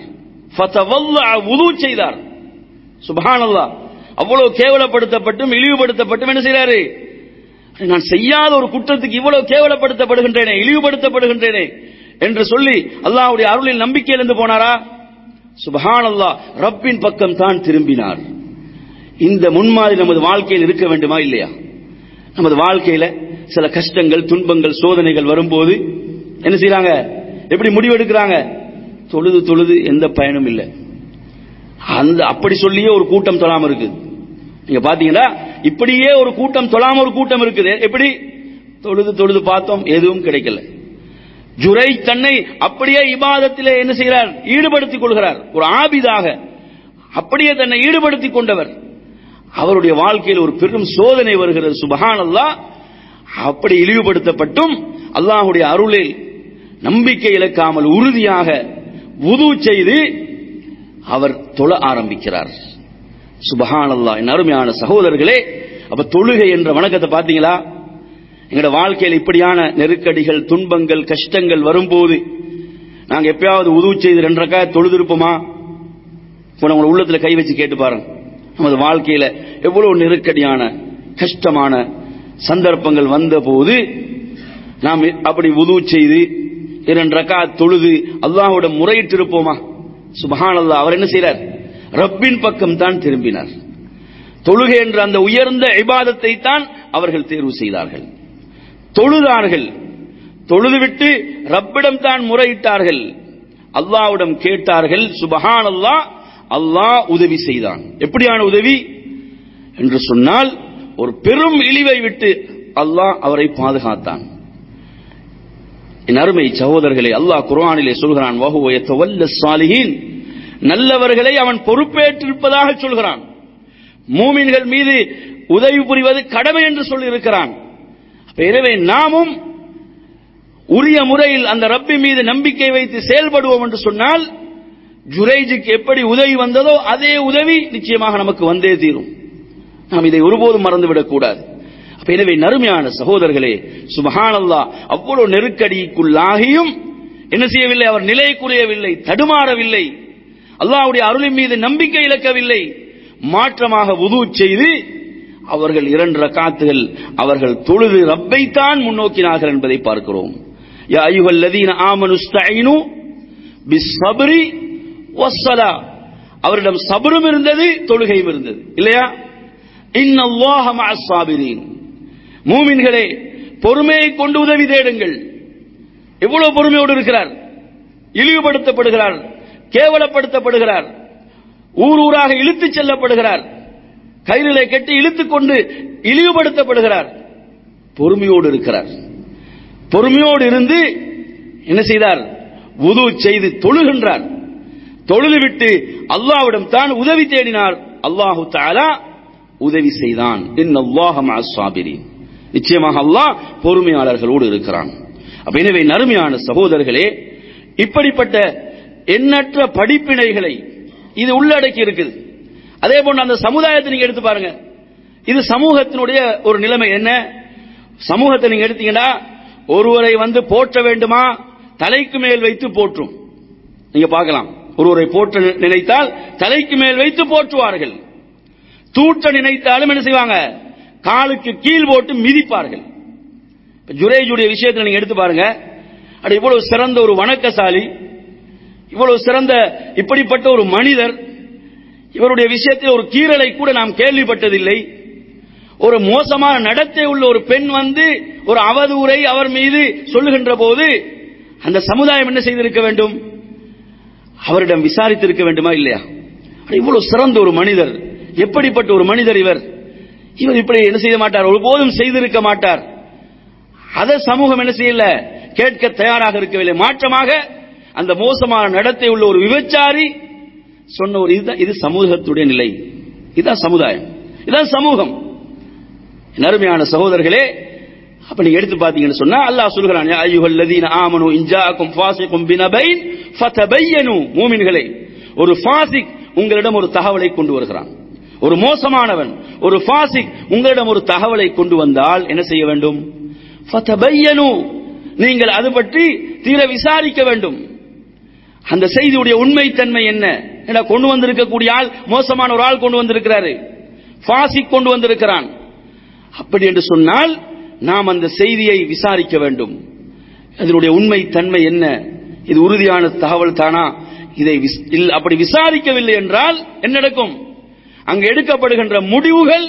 உது செய்தார் சுபஹான் அல்லா அவ்வளவு கேவலப்படுத்தப்பட்டும் இழிவுபடுத்தப்பட்டும் என்ன செய்யறாரு நான் செய்யாத ஒரு குற்றத்துக்கு இவ்வளவு கேவலப்படுத்தப்படுகின்றேனே இழிவுபடுத்தப்படுகின்றேனே என்று சொல்லி அல்லாஹ்வுடைய அருளில் நம்பிக்கை இழந்து போனாரா சுபஹான் அல்லா ரப்பின் பக்கம் தான் திரும்பினார் இந்த முன்மாதிரி நமது வாழ்க்கையில் இருக்க வேண்டுமா இல்லையா நமது வாழ்க்கையில சில கஷ்டங்கள் துன்பங்கள் சோதனைகள் வரும்போது என்ன செய்யறாங்க எப்படி முடிவெடுக்கிறாங்க தொழுது தொழுது எந்த பயனும் இல்லை அந்த அப்படி சொல்லியே ஒரு கூட்டம் தொழாம இருக்கு நீங்க பாத்தீங்கன்னா இப்படியே ஒரு கூட்டம் தொழாம ஒரு கூட்டம் இருக்குது எப்படி தொழுது தொழுது பார்த்தோம் எதுவும் கிடைக்கல ஜுரை தன்னை அப்படியே இபாதத்திலே என்ன செய்கிறார் ஈடுபடுத்திக் கொள்கிறார் ஒரு ஆபிதாக அப்படியே தன்னை ஈடுபடுத்திக் கொண்டவர் அவருடைய வாழ்க்கையில் ஒரு பெரும் சோதனை வருகிறது சுபஹான் அல்லா அப்படி இழிவுபடுத்தப்பட்டும் அல்லாஹுடைய அருளில் நம்பிக்கை இழக்காமல் உறுதியாக உது செய்து அவர் தொழ ஆரம்பிக்கிறார் சுபஹானல்லா என் அருமையான சகோதரர்களே அப்ப தொழுகை என்ற வணக்கத்தை பாத்தீங்களா எங்களோட வாழ்க்கையில் இப்படியான நெருக்கடிகள் துன்பங்கள் கஷ்டங்கள் வரும்போது நாங்க எப்பயாவது உதவு செய்து ரெண்டரைக்கா தொழுதிருப்போமா இப்போ உங்களோட உள்ளத்துல கை வச்சு கேட்டு பாருங்க நமது வாழ்க்கையில எவ்வளவு நெருக்கடியான கஷ்டமான சந்தர்ப்பங்கள் வந்த போது நாம் அப்படி உதவு செய்து இரண்டு ரக்கா தொழுது அல்லாஹோட முறையிட்டு இருப்போமா சுபஹான் அல்லாஹ் அவர் என்ன செய்யறார் ரப்பின் பக்கம் தான் திரும்பினார் தொழுகை என்ற அந்த உயர்ந்த இபாதத்தை தான் அவர்கள் தேர்வு செய்தார்கள் தொழுதார்கள் தொழுதுவிட்டு ரப்பிடம் தான் முறையிட்டார்கள் அல்லாவிடம் கேட்டார்கள் சுபஹான் அல்லாஹ் அல்லாஹ் உதவி செய்தான் எப்படியான உதவி என்று சொன்னால் ஒரு பெரும் இழிவை விட்டு அல்லாஹ் அவரை பாதுகாத்தான் என் அருமை சகோதரர்களே அல்லாஹ் குர்ஆனிலே சொல்கிறான் வஹுவ சாலிஹீன் நல்லவர்களை அவன் பொறுப்பேற்றிருப்பதாக சொல்கிறான் மூமின்கள் மீது உதவி புரிவது கடமை என்று சொல்லி இருக்கிறான் எனவே நாமும் உரிய முறையில் அந்த ரப்பி மீது நம்பிக்கை வைத்து செயல்படுவோம் என்று சொன்னால் ஜுரைஜுக்கு எப்படி உதவி வந்ததோ அதே உதவி நிச்சயமாக நமக்கு வந்தே தீரும் நாம் இதை ஒருபோதும் மறந்துவிடக் கூடாது எனவே நறுமையான சகோதரர்களே சுபஹானல்லா அவ்வளவு நெருக்கடிக்குள்ளாகியும் என்ன செய்யவில்லை அவர் நிலை குறையவில்லை தடுமாறவில்லை அல்லாவுடைய அருளின் மீது நம்பிக்கை இழக்கவில்லை மாற்றமாக உது செய்து அவர்கள் இரண்டு ரக்காத்துகள் அவர்கள் தொழுது ரப்பைத்தான் முன்னோக்கினார்கள் என்பதை பார்க்கிறோம் யா ஐயுகல் லதீன ஆமனுஸ்தைனு பிஸ்ஸப்ரி வஸ்ஸலா அவரிடம் சபரும் இருந்தது தொழுகையும் இருந்தது இல்லையா இன்னல்லாஹ மஅஸ் சாபிரீன் மூமின்களே பொறுமையை கொண்டு உதவி தேடுங்கள் எவ்வளவு பொறுமையோடு இருக்கிறார் இழிவுபடுத்தப்படுகிறார் கேவலப்படுத்தப்படுகிறார் ஊர் ஊராக இழுத்துச் செல்லப்படுகிறார் கயிறிலே கட்டி இழுத்துக் கொண்டு இழிவுபடுத்தப்படுகிறார் பொறுமையோடு இருக்கிறார் பொறுமையோடு இருந்து என்ன செய்தார் உது செய்து தொழுகின்றார் தொழுது விட்டு அல்லாவிடம் தான் உதவி தேடினார் அல்லாஹு தாலா உதவி செய்தான் நிச்சயமாக அல்லாஹ் பொறுமையாளர்களோடு இருக்கிறான் அப்ப எனவே நறுமையான சகோதரர்களே இப்படிப்பட்ட எண்ணற்ற படிப்பினைகளை இது உள்ளடக்கி இருக்குது அதே போன்று அந்த சமுதாயத்தை நீங்க எடுத்து பாருங்க இது சமூகத்தினுடைய ஒரு நிலைமை என்ன சமூகத்தை நீங்க எடுத்தீங்கன்னா ஒருவரை வந்து போற்ற வேண்டுமா தலைக்கு மேல் வைத்து போற்றும் நீங்க பார்க்கலாம் ஒருவரை போற்ற நினைத்தால் தலைக்கு மேல் வைத்து போற்றுவார்கள் தூற்ற நினைத்தாலும் என்ன செய்வாங்க காலுக்கு கீழ் போட்டு மிதிப்பார்கள் ஜுரேஜுடைய விஷயத்தில் நீங்க எடுத்து பாருங்க அது இவ்வளவு சிறந்த ஒரு வணக்கசாலி இவ்வளவு சிறந்த இப்படிப்பட்ட ஒரு மனிதர் இவருடைய விஷயத்தில் ஒரு கீரலை கூட நாம் கேள்விப்பட்டதில்லை ஒரு மோசமான நடத்தை உள்ள ஒரு பெண் வந்து ஒரு அவதூரை அவர் மீது சொல்லுகின்ற போது அந்த சமுதாயம் என்ன செய்திருக்க வேண்டும் அவரிடம் விசாரித்திருக்க வேண்டுமா இல்லையா இவ்வளவு சிறந்த ஒரு மனிதர் எப்படிப்பட்ட ஒரு மனிதர் இவர் இவர் இப்படி என்ன செய்ய மாட்டார் ஒருபோதும் செய்திருக்க மாட்டார் அதை சமூகம் என்ன செய்யல கேட்க தயாராக இருக்கவில்லை மாற்றமாக அந்த மோசமான நடத்தை உள்ள ஒரு விபச்சாரி சொன்ன ஒரு இதுதான் இது சமூகத்துடைய நிலை இதுதான் சமுதாயம் இதுதான் சமூகம் நறுமையான சகோதரர்களே அப்ப நீங்க எடுத்து பாத்தீங்கன்னு சொன்னா அல்லாஹ் சொல்கிறான் யா அய்யுஹல் லதீன ஆமனு இன்ஜாக்கும் ஃபாசிகும் பினபைன் ஃபதபையனு மூமின்களே ஒரு ஃபாசிக் உங்களிடம் ஒரு தகவலை கொண்டு வருகிறான் ஒரு மோசமானவன் ஒரு ஃபாசிக் உங்களிடம் ஒரு தகவலை கொண்டு வந்தால் என்ன செய்ய வேண்டும் ஃபதபையனு நீங்கள் அது பற்றி தீர விசாரிக்க வேண்டும் அந்த செய்தியுடைய உண்மைத்தன்மை என்ன என கொண்டு வந்திருக்கக்கூடிய ஆள் மோசமான ஒரு ஆள் கொண்டு வந்திருக்கிறாரு ஃபாசிக் கொண்டு வந்திருக்கிறான் அப்படி என்று சொன்னால் நாம் அந்த செய்தியை விசாரிக்க வேண்டும் அதனுடைய உண்மை தன்மை என்ன இது உறுதியான தகவல் தானா இதை அப்படி விசாரிக்கவில்லை என்றால் என்ன நடக்கும் அங்கு எடுக்கப்படுகின்ற முடிவுகள்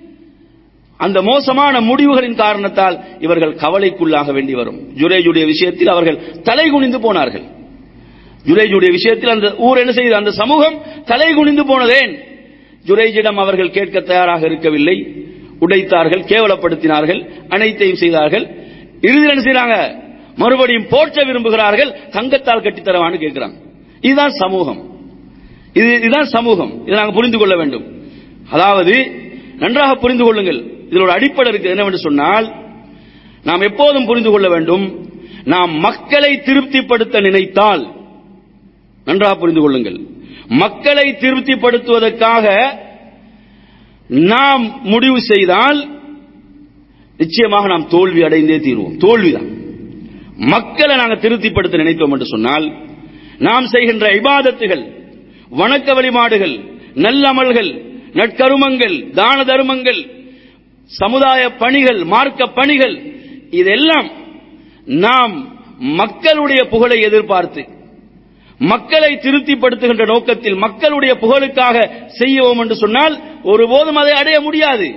அந்த மோசமான முடிவுகளின் காரணத்தால் இவர்கள் கவலைக்குள்ளாக வேண்டி வரும் ஜுரேஜுடைய விஷயத்தில் அவர்கள் தலை குனிந்து போனார்கள் ஜுரேஜுடைய விஷயத்தில் அந்த ஊர் என்ன செய்தது அந்த சமூகம் தலை குனிந்து போனதேன் ஜுரேஜிடம் அவர்கள் கேட்க தயாராக இருக்கவில்லை உடைத்தார்கள் கேவலப்படுத்தினார்கள் அனைத்தையும் செய்தார்கள் இறுதியில் என்ன செய்யறாங்க மறுபடியும் போற்ற விரும்புகிறார்கள் தங்கத்தால் கட்டித்தரவான்னு கேட்கிறாங்க இதுதான் சமூகம் இது இதுதான் சமூகம் இதை நாங்கள் புரிந்து கொள்ள வேண்டும் அதாவது நன்றாக புரிந்து கொள்ளுங்கள் இதில் ஒரு அடிப்படை இருக்கு என்னவென்று சொன்னால் நாம் எப்போதும் புரிந்து கொள்ள வேண்டும் நாம் மக்களை திருப்திப்படுத்த நினைத்தால் நன்றாக புரிந்து கொள்ளுங்கள் மக்களை திருப்திப்படுத்துவதற்காக நாம் முடிவு செய்தால் நிச்சயமாக நாம் தோல்வி அடைந்தே தீர்வோம் தோல்விதான் மக்களை நாங்கள் திருப்திப்படுத்த நினைத்தோம் என்று சொன்னால் நாம் செய்கின்ற இபாதத்துகள் வணக்க வழிபாடுகள் நல்லமல்கள் நற்கருமங்கள் தான தருமங்கள் சமுதாய பணிகள் மார்க்க பணிகள் இதெல்லாம் நாம் மக்களுடைய புகழை எதிர்பார்த்து மக்களை திருப்திப்படுத்துகின்ற நோக்கத்தில் மக்களுடைய புகழுக்காக செய்வோம் என்று சொன்னால் ஒருபோதும் அதை அடைய முடியாது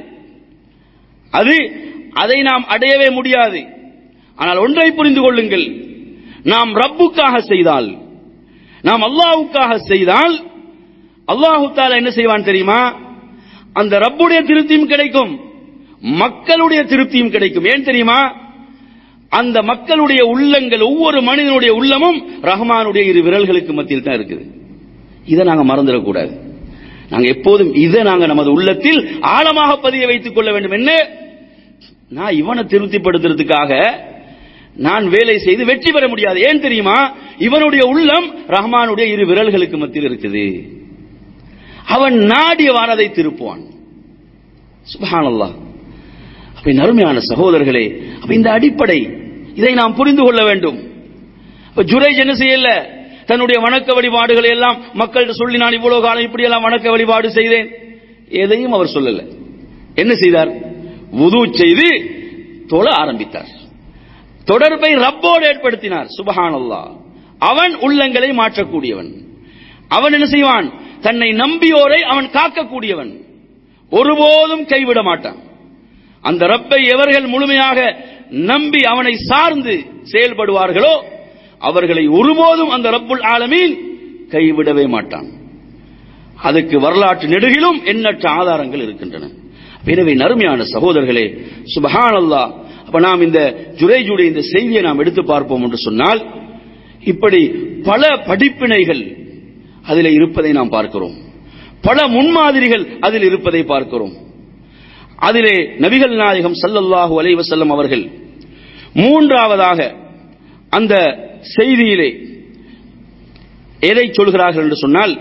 அது அதை நாம் அடையவே முடியாது ஆனால் ஒன்றை புரிந்து கொள்ளுங்கள் நாம் ரப்புக்காக செய்தால் நாம் அல்லாஹுக்காக செய்தால் அல்லாஹு தாலா என்ன செய்வான் தெரியுமா அந்த ரப்புடைய திருப்தியும் கிடைக்கும் மக்களுடைய திருப்தியும் கிடைக்கும் ஏன் தெரியுமா அந்த மக்களுடைய உள்ளங்கள் ஒவ்வொரு மனிதனுடைய உள்ளமும் ரஹ்மானுடைய இரு விரல்களுக்கு மத்தியில் தான் இருக்குது இதை நாங்க மறந்துடக்கூடாது நாங்க எப்போதும் இதை நாங்க நமது உள்ளத்தில் ஆழமாக பதிய வைத்துக் கொள்ள வேண்டும் என்ன நான் இவனை திருப்திப்படுத்துறதுக்காக நான் வேலை செய்து வெற்றி பெற முடியாது ஏன் தெரியுமா இவனுடைய உள்ளம் ரஹ்மானுடைய இரு விரல்களுக்கு மத்தியில் இருக்குது அவன் நாடிய வாரதை திருப்புவான் சுபஹானல்லாஹ் அப்ப நறுமையான சகோதரர்களே அப்ப இந்த அடிப்படை இதை நாம் புரிந்து கொள்ள வேண்டும் இப்ப ஜுரேஜ் என்ன செய்யல தன்னுடைய வணக்க வழிபாடுகளை எல்லாம் மக்கள்கிட்ட சொல்லி நான் இவ்வளவு காலம் இப்படி எல்லாம் வணக்க வழிபாடு செய்தேன் எதையும் அவர் சொல்லல என்ன செய்தார் உது செய்து தொழ ஆரம்பித்தார் தொடர்பை ரப்போடு ஏற்படுத்தினார் சுபஹானல்லா அவன் உள்ளங்களை மாற்றக்கூடியவன் அவன் என்ன செய்வான் தன்னை நம்பியோரை அவன் காக்கக்கூடியவன் ஒருபோதும் கைவிட மாட்டான் அந்த ரப்பை எவர்கள் முழுமையாக நம்பி அவனை சார்ந்து செயல்படுவார்களோ அவர்களை ஒருபோதும் அந்த ரப்புல் ஆலமீன் கைவிடவே மாட்டான் அதுக்கு வரலாற்று நெடுகிலும் எண்ணற்ற ஆதாரங்கள் இருக்கின்றன எனவே நறுமையான சகோதரர்களே சுபஹான் அல்லா அப்ப நாம் இந்த ஜுரேஜுடைய இந்த செய்தியை நாம் எடுத்து பார்ப்போம் என்று சொன்னால் இப்படி பல படிப்பினைகள் அதில் இருப்பதை நாம் பார்க்கிறோம் பல முன்மாதிரிகள் அதில் இருப்பதை பார்க்கிறோம் அதிலே நபிகள் நாயகம் சல்லல்லாஹு அலைவசல்லம் அவர்கள் மூன்றாவதாக அந்த செய்தியிலே எதை சொல்கிறார்கள் என்று சொன்னால்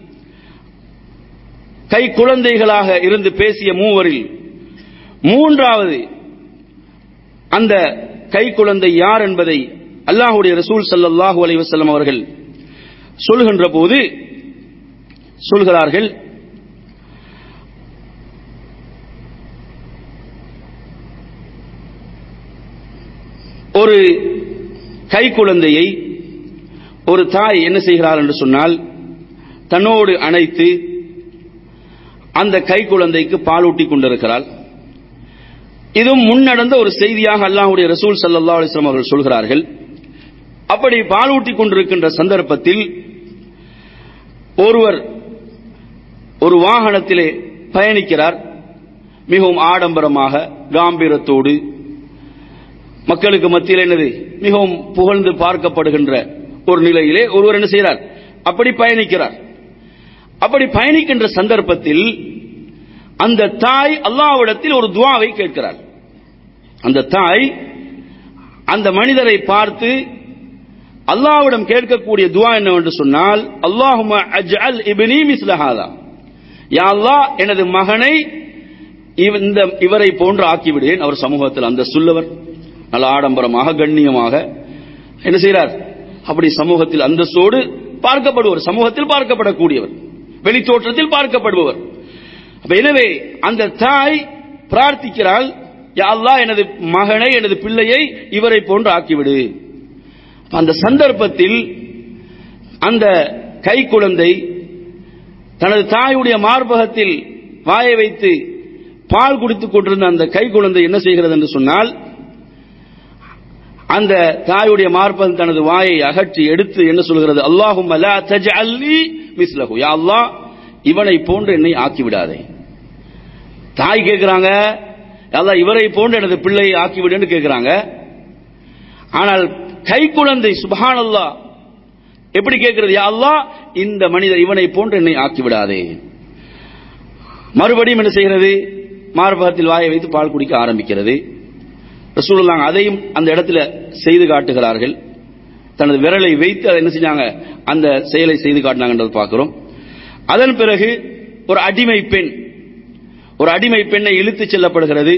கை குழந்தைகளாக இருந்து பேசிய மூவரில் மூன்றாவது அந்த கை குழந்தை யார் என்பதை அல்லாஹுடைய ரசூல் சல்லல்லாஹு அலைவசல்லம் அவர்கள் சொல்கின்ற போது சொல்கிறார்கள் ஒரு கை குழந்தையை ஒரு தாய் என்ன செய்கிறார் என்று சொன்னால் தன்னோடு அணைத்து அந்த கை குழந்தைக்கு பாலூட்டி கொண்டிருக்கிறாள் இதுவும் முன்னடந்த ஒரு செய்தியாக அல்லாஹுடைய ரசூல் சல்லா அலிஸ்லாம் அவர்கள் சொல்கிறார்கள் அப்படி பாலூட்டி கொண்டிருக்கின்ற சந்தர்ப்பத்தில் ஒருவர் ஒரு வாகனத்திலே பயணிக்கிறார் மிகவும் ஆடம்பரமாக காம்பீரத்தோடு மக்களுக்கு மத்தியில் என்னது மிகவும் புகழ்ந்து பார்க்கப்படுகின்ற ஒரு நிலையிலே ஒருவர் என்ன செய்கிறார் அப்படி பயணிக்கிறார் அப்படி பயணிக்கின்ற சந்தர்ப்பத்தில் அந்த தாய் அல்லாவிடத்தில் ஒரு துவாவை கேட்கிறார் அந்த தாய் அந்த மனிதரை பார்த்து அல்லாவிடம் கேட்கக்கூடிய துவா என்னவென்று சொன்னால் அல்லாஹும அஜ்அல் இப்னி மிஸ்லஹாதா யா அல்லாஹ் எனது மகனை இந்த இவரை போன்று ஆக்கிவிடுவேன் அவர் சமூகத்தில் அந்த சொல்லவர் நல்ல ஆடம்பரமாக கண்ணியமாக என்ன செய்கிறார் அப்படி சமூகத்தில் அந்தஸ்தோடு பார்க்கப்படுவர் சமூகத்தில் பார்க்கப்படக்கூடியவர் வெளித்தோற்றத்தில் பார்க்கப்படுபவர் எனவே அந்த தாய் பிரார்த்திக்கிறாள் அல்லாஹ் எனது மகனை எனது பிள்ளையை இவரை போன்று ஆக்கிவிடு அந்த சந்தர்ப்பத்தில் அந்த கை குழந்தை தனது தாயுடைய மார்பகத்தில் வாயை வைத்து பால் குடித்துக் கொண்டிருந்த அந்த கை குழந்தை என்ன செய்கிறது என்று சொன்னால் அந்த தாயுடைய மார்பகம் தனது வாயை அகற்றி எடுத்து என்ன சொல்கிறது அல்லாஹும் மிஸ்லஹு யா அல்லாஹ் இவனை போன்று என்னை ஆக்கிவிடாதே தாய் கேட்கிறாங்க அல்லாஹ் இவரை போன்று எனது பிள்ளையை ஆக்கிவிடுன்னு கேட்கிறாங்க ஆனால் கை குழந்தை சுபஹான் அல்லா எப்படி கேட்கிறது யா அல்லாஹ் இந்த மனிதர் இவனை போன்று என்னை ஆக்கிவிடாதே மறுபடியும் என்ன செய்கிறது மார்பகத்தில் வாயை வைத்து பால் குடிக்க ஆரம்பிக்கிறது ரசூலுல்லாஹ் அதையும் அந்த இடத்துல செய்து காட்டுகிறார்கள் தனது விரலை வைத்து அதை என்ன செஞ்சாங்க அந்த செயலை செய்து காட்டினாங்கன்றது பார்க்கிறோம் அதன் பிறகு ஒரு அடிமை பெண் ஒரு அடிமை பெண்ணை இழுத்துச் செல்லப்படுகிறது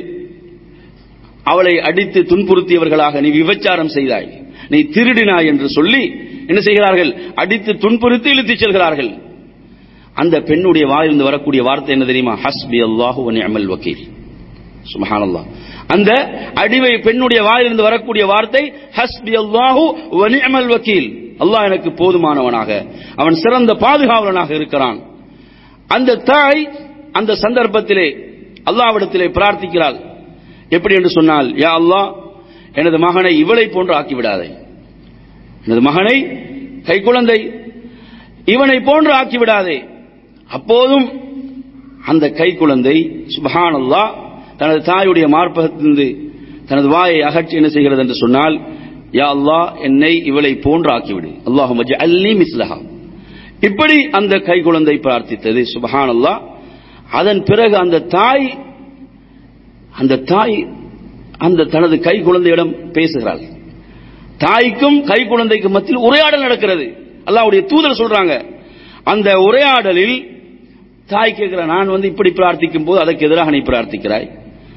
அவளை அடித்து துன்புறுத்தியவர்களாக நீ விபச்சாரம் செய்தாய் நீ திருடினாய் என்று சொல்லி என்ன செய்கிறார்கள் அடித்து துன்புறுத்தி இழுத்துச் செல்கிறார்கள் அந்த பெண்ணுடைய வாயிலிருந்து வரக்கூடிய வார்த்தை என்ன தெரியுமா ஹஸ்பி அல்லாஹு வ நிஅமல் வக்கீல் சுபஹானல்லாஹ் அந்த அடிமை பெண்ணுடைய வாயிலிருந்து வரக்கூடிய வார்த்தை ஹஸ்பி அல்லாஹு வ நிஅமல் வக்கீல் அல்லாஹ் எனக்கு போதுமானவனாக அவன் சிறந்த பாதுகாவலனாக இருக்கிறான் அந்த தாய் அந்த சந்தர்ப்பத்திலே அல்லாஹ்விடத்திலே பிரார்த்திக்கிறாள் எப்படி என்று சொன்னால் யா அல்லாஹ் எனது மகனை இவளை போன்று ஆக்கிவிடாதே எனது மகனை கைக்குழந்தை இவனை போன்று ஆக்கிவிடாதே அப்போதும் அந்த கைக்குழந்தை சுபஹானல்லா தனது தாயுடைய மார்பகத்திலிருந்து தனது வாயை அகற்றி என்ன செய்கிறது என்று சொன்னால் யா அல்லாஹ் என்னை இவளை போன்று ஆக்கிவிடு அல்லாஹு அல்லி மிஸ்லஹா இப்படி அந்த கைக்குழந்தை பிரார்த்தித்தது சுபஹானல்லா அதன் பிறகு அந்த தாய் அந்த தாய் அந்த தனது கை குழந்தையிடம் பேசுகிறாள் தாய்க்கும் கை குழந்தைக்கும் மத்தியில் உரையாடல் நடக்கிறது அல்லாவுடைய தூதர் சொல்றாங்க அந்த உரையாடலில் தாய் கேட்கிற நான் வந்து இப்படி பிரார்த்திக்கும் போது அதற்கு எதிராக நீ பிரார்த்திக்கிறாய்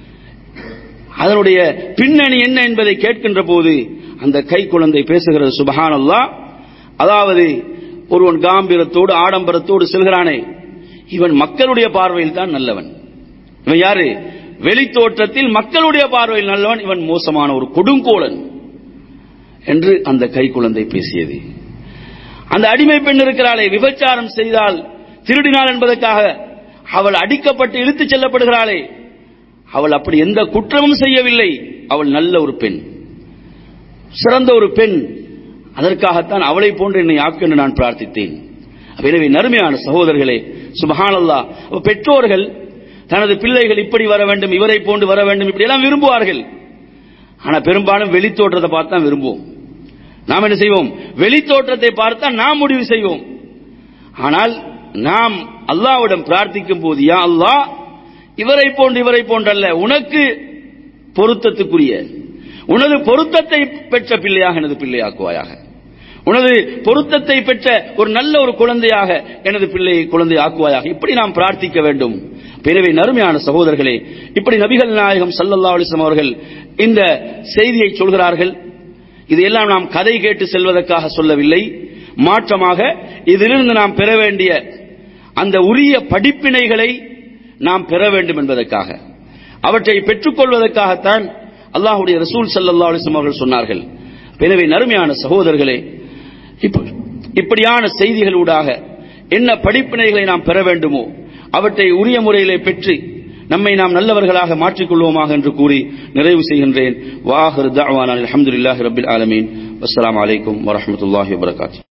அதனுடைய பின்னணி என்ன என்பதை கேட்கின்ற போது அந்த கை குழந்தை பேசுகிறது சுபஹானல்லா அதாவது ஒருவன் காம்பீரத்தோடு ஆடம்பரத்தோடு செல்கிறானே இவன் மக்களுடைய பார்வையில் தான் நல்லவன் இவன் யாரு வெளித்தோற்றத்தில் மக்களுடைய பார்வையில் நல்லவன் இவன் மோசமான ஒரு கொடுங்கோலன் என்று அந்த கை குழந்தை பேசியது அந்த அடிமை பெண் இருக்கிறாளே விபச்சாரம் செய்தால் திருடினாள் என்பதற்காக அவள் அடிக்கப்பட்டு இழுத்துச் செல்லப்படுகிறாளே அவள் அப்படி எந்த குற்றமும் செய்யவில்லை அவள் நல்ல ஒரு பெண் சிறந்த ஒரு பெண் அதற்காகத்தான் அவளை போன்று என்னை ஆக்கு என்று நான் பிரார்த்தித்தேன் எனவே நறுமையான சகோதரர்களே சுபஹானல்லா பெற்றோர்கள் தனது பிள்ளைகள் இப்படி வர வேண்டும் இவரை போன்று வர வேண்டும் இப்படி எல்லாம் விரும்புவார்கள் ஆனா பெரும்பாலும் வெளித்தோற்றத்தை பார்த்து தான் விரும்புவோம் நாம் என்ன செய்வோம் வெளித்தோற்றத்தை பார்த்தா நாம் முடிவு செய்வோம் ஆனால் நாம் அல்லாவிடம் பிரார்த்திக்கும் போது யா அல்லாஹ் இவரை போன்று இவரை போன்றல்ல உனக்கு பொருத்தத்துக்குரிய உனது பொருத்தத்தை பெற்ற பிள்ளையாக எனது பிள்ளையாக்குவாயாக உனது பொருத்தத்தை பெற்ற ஒரு நல்ல ஒரு குழந்தையாக எனது பிள்ளையை குழந்தை ஆக்குவாயாக இப்படி நாம் பிரார்த்திக்க வேண்டும் எனவே நறுமையான சகோதரர்களே இப்படி நபிகள் நாயகம் சல்லல்லா அலிஸ்லாம் அவர்கள் இந்த செய்தியை சொல்கிறார்கள் இதையெல்லாம் நாம் கதை கேட்டு செல்வதற்காக சொல்லவில்லை மாற்றமாக இதிலிருந்து நாம் பெற வேண்டிய அந்த உரிய படிப்பினைகளை நாம் பெற வேண்டும் என்பதற்காக அவற்றை பெற்றுக்கொள்வதற்காகத்தான் அல்லாஹுடைய ரசூல் சல்லா அலிஸ்லாம் அவர்கள் சொன்னார்கள் எனவே நறுமையான சகோதரர்களே இப்படியான செய்திகளூடாக என்ன படிப்பினைகளை நாம் பெற வேண்டுமோ அவற்றை உரிய முறையிலே பெற்று நம்மை நாம் நல்லவர்களாக மாற்றிக்கொள்வோமாக என்று கூறி நிறைவு செய்கின்றேன் வாஹர் தாவான் அலமதுல்லாஹி ரபில் ஆலமீன் அஸ்லாம் வலைக்கம் வரமத்துல்லாஹி வபரகாத்து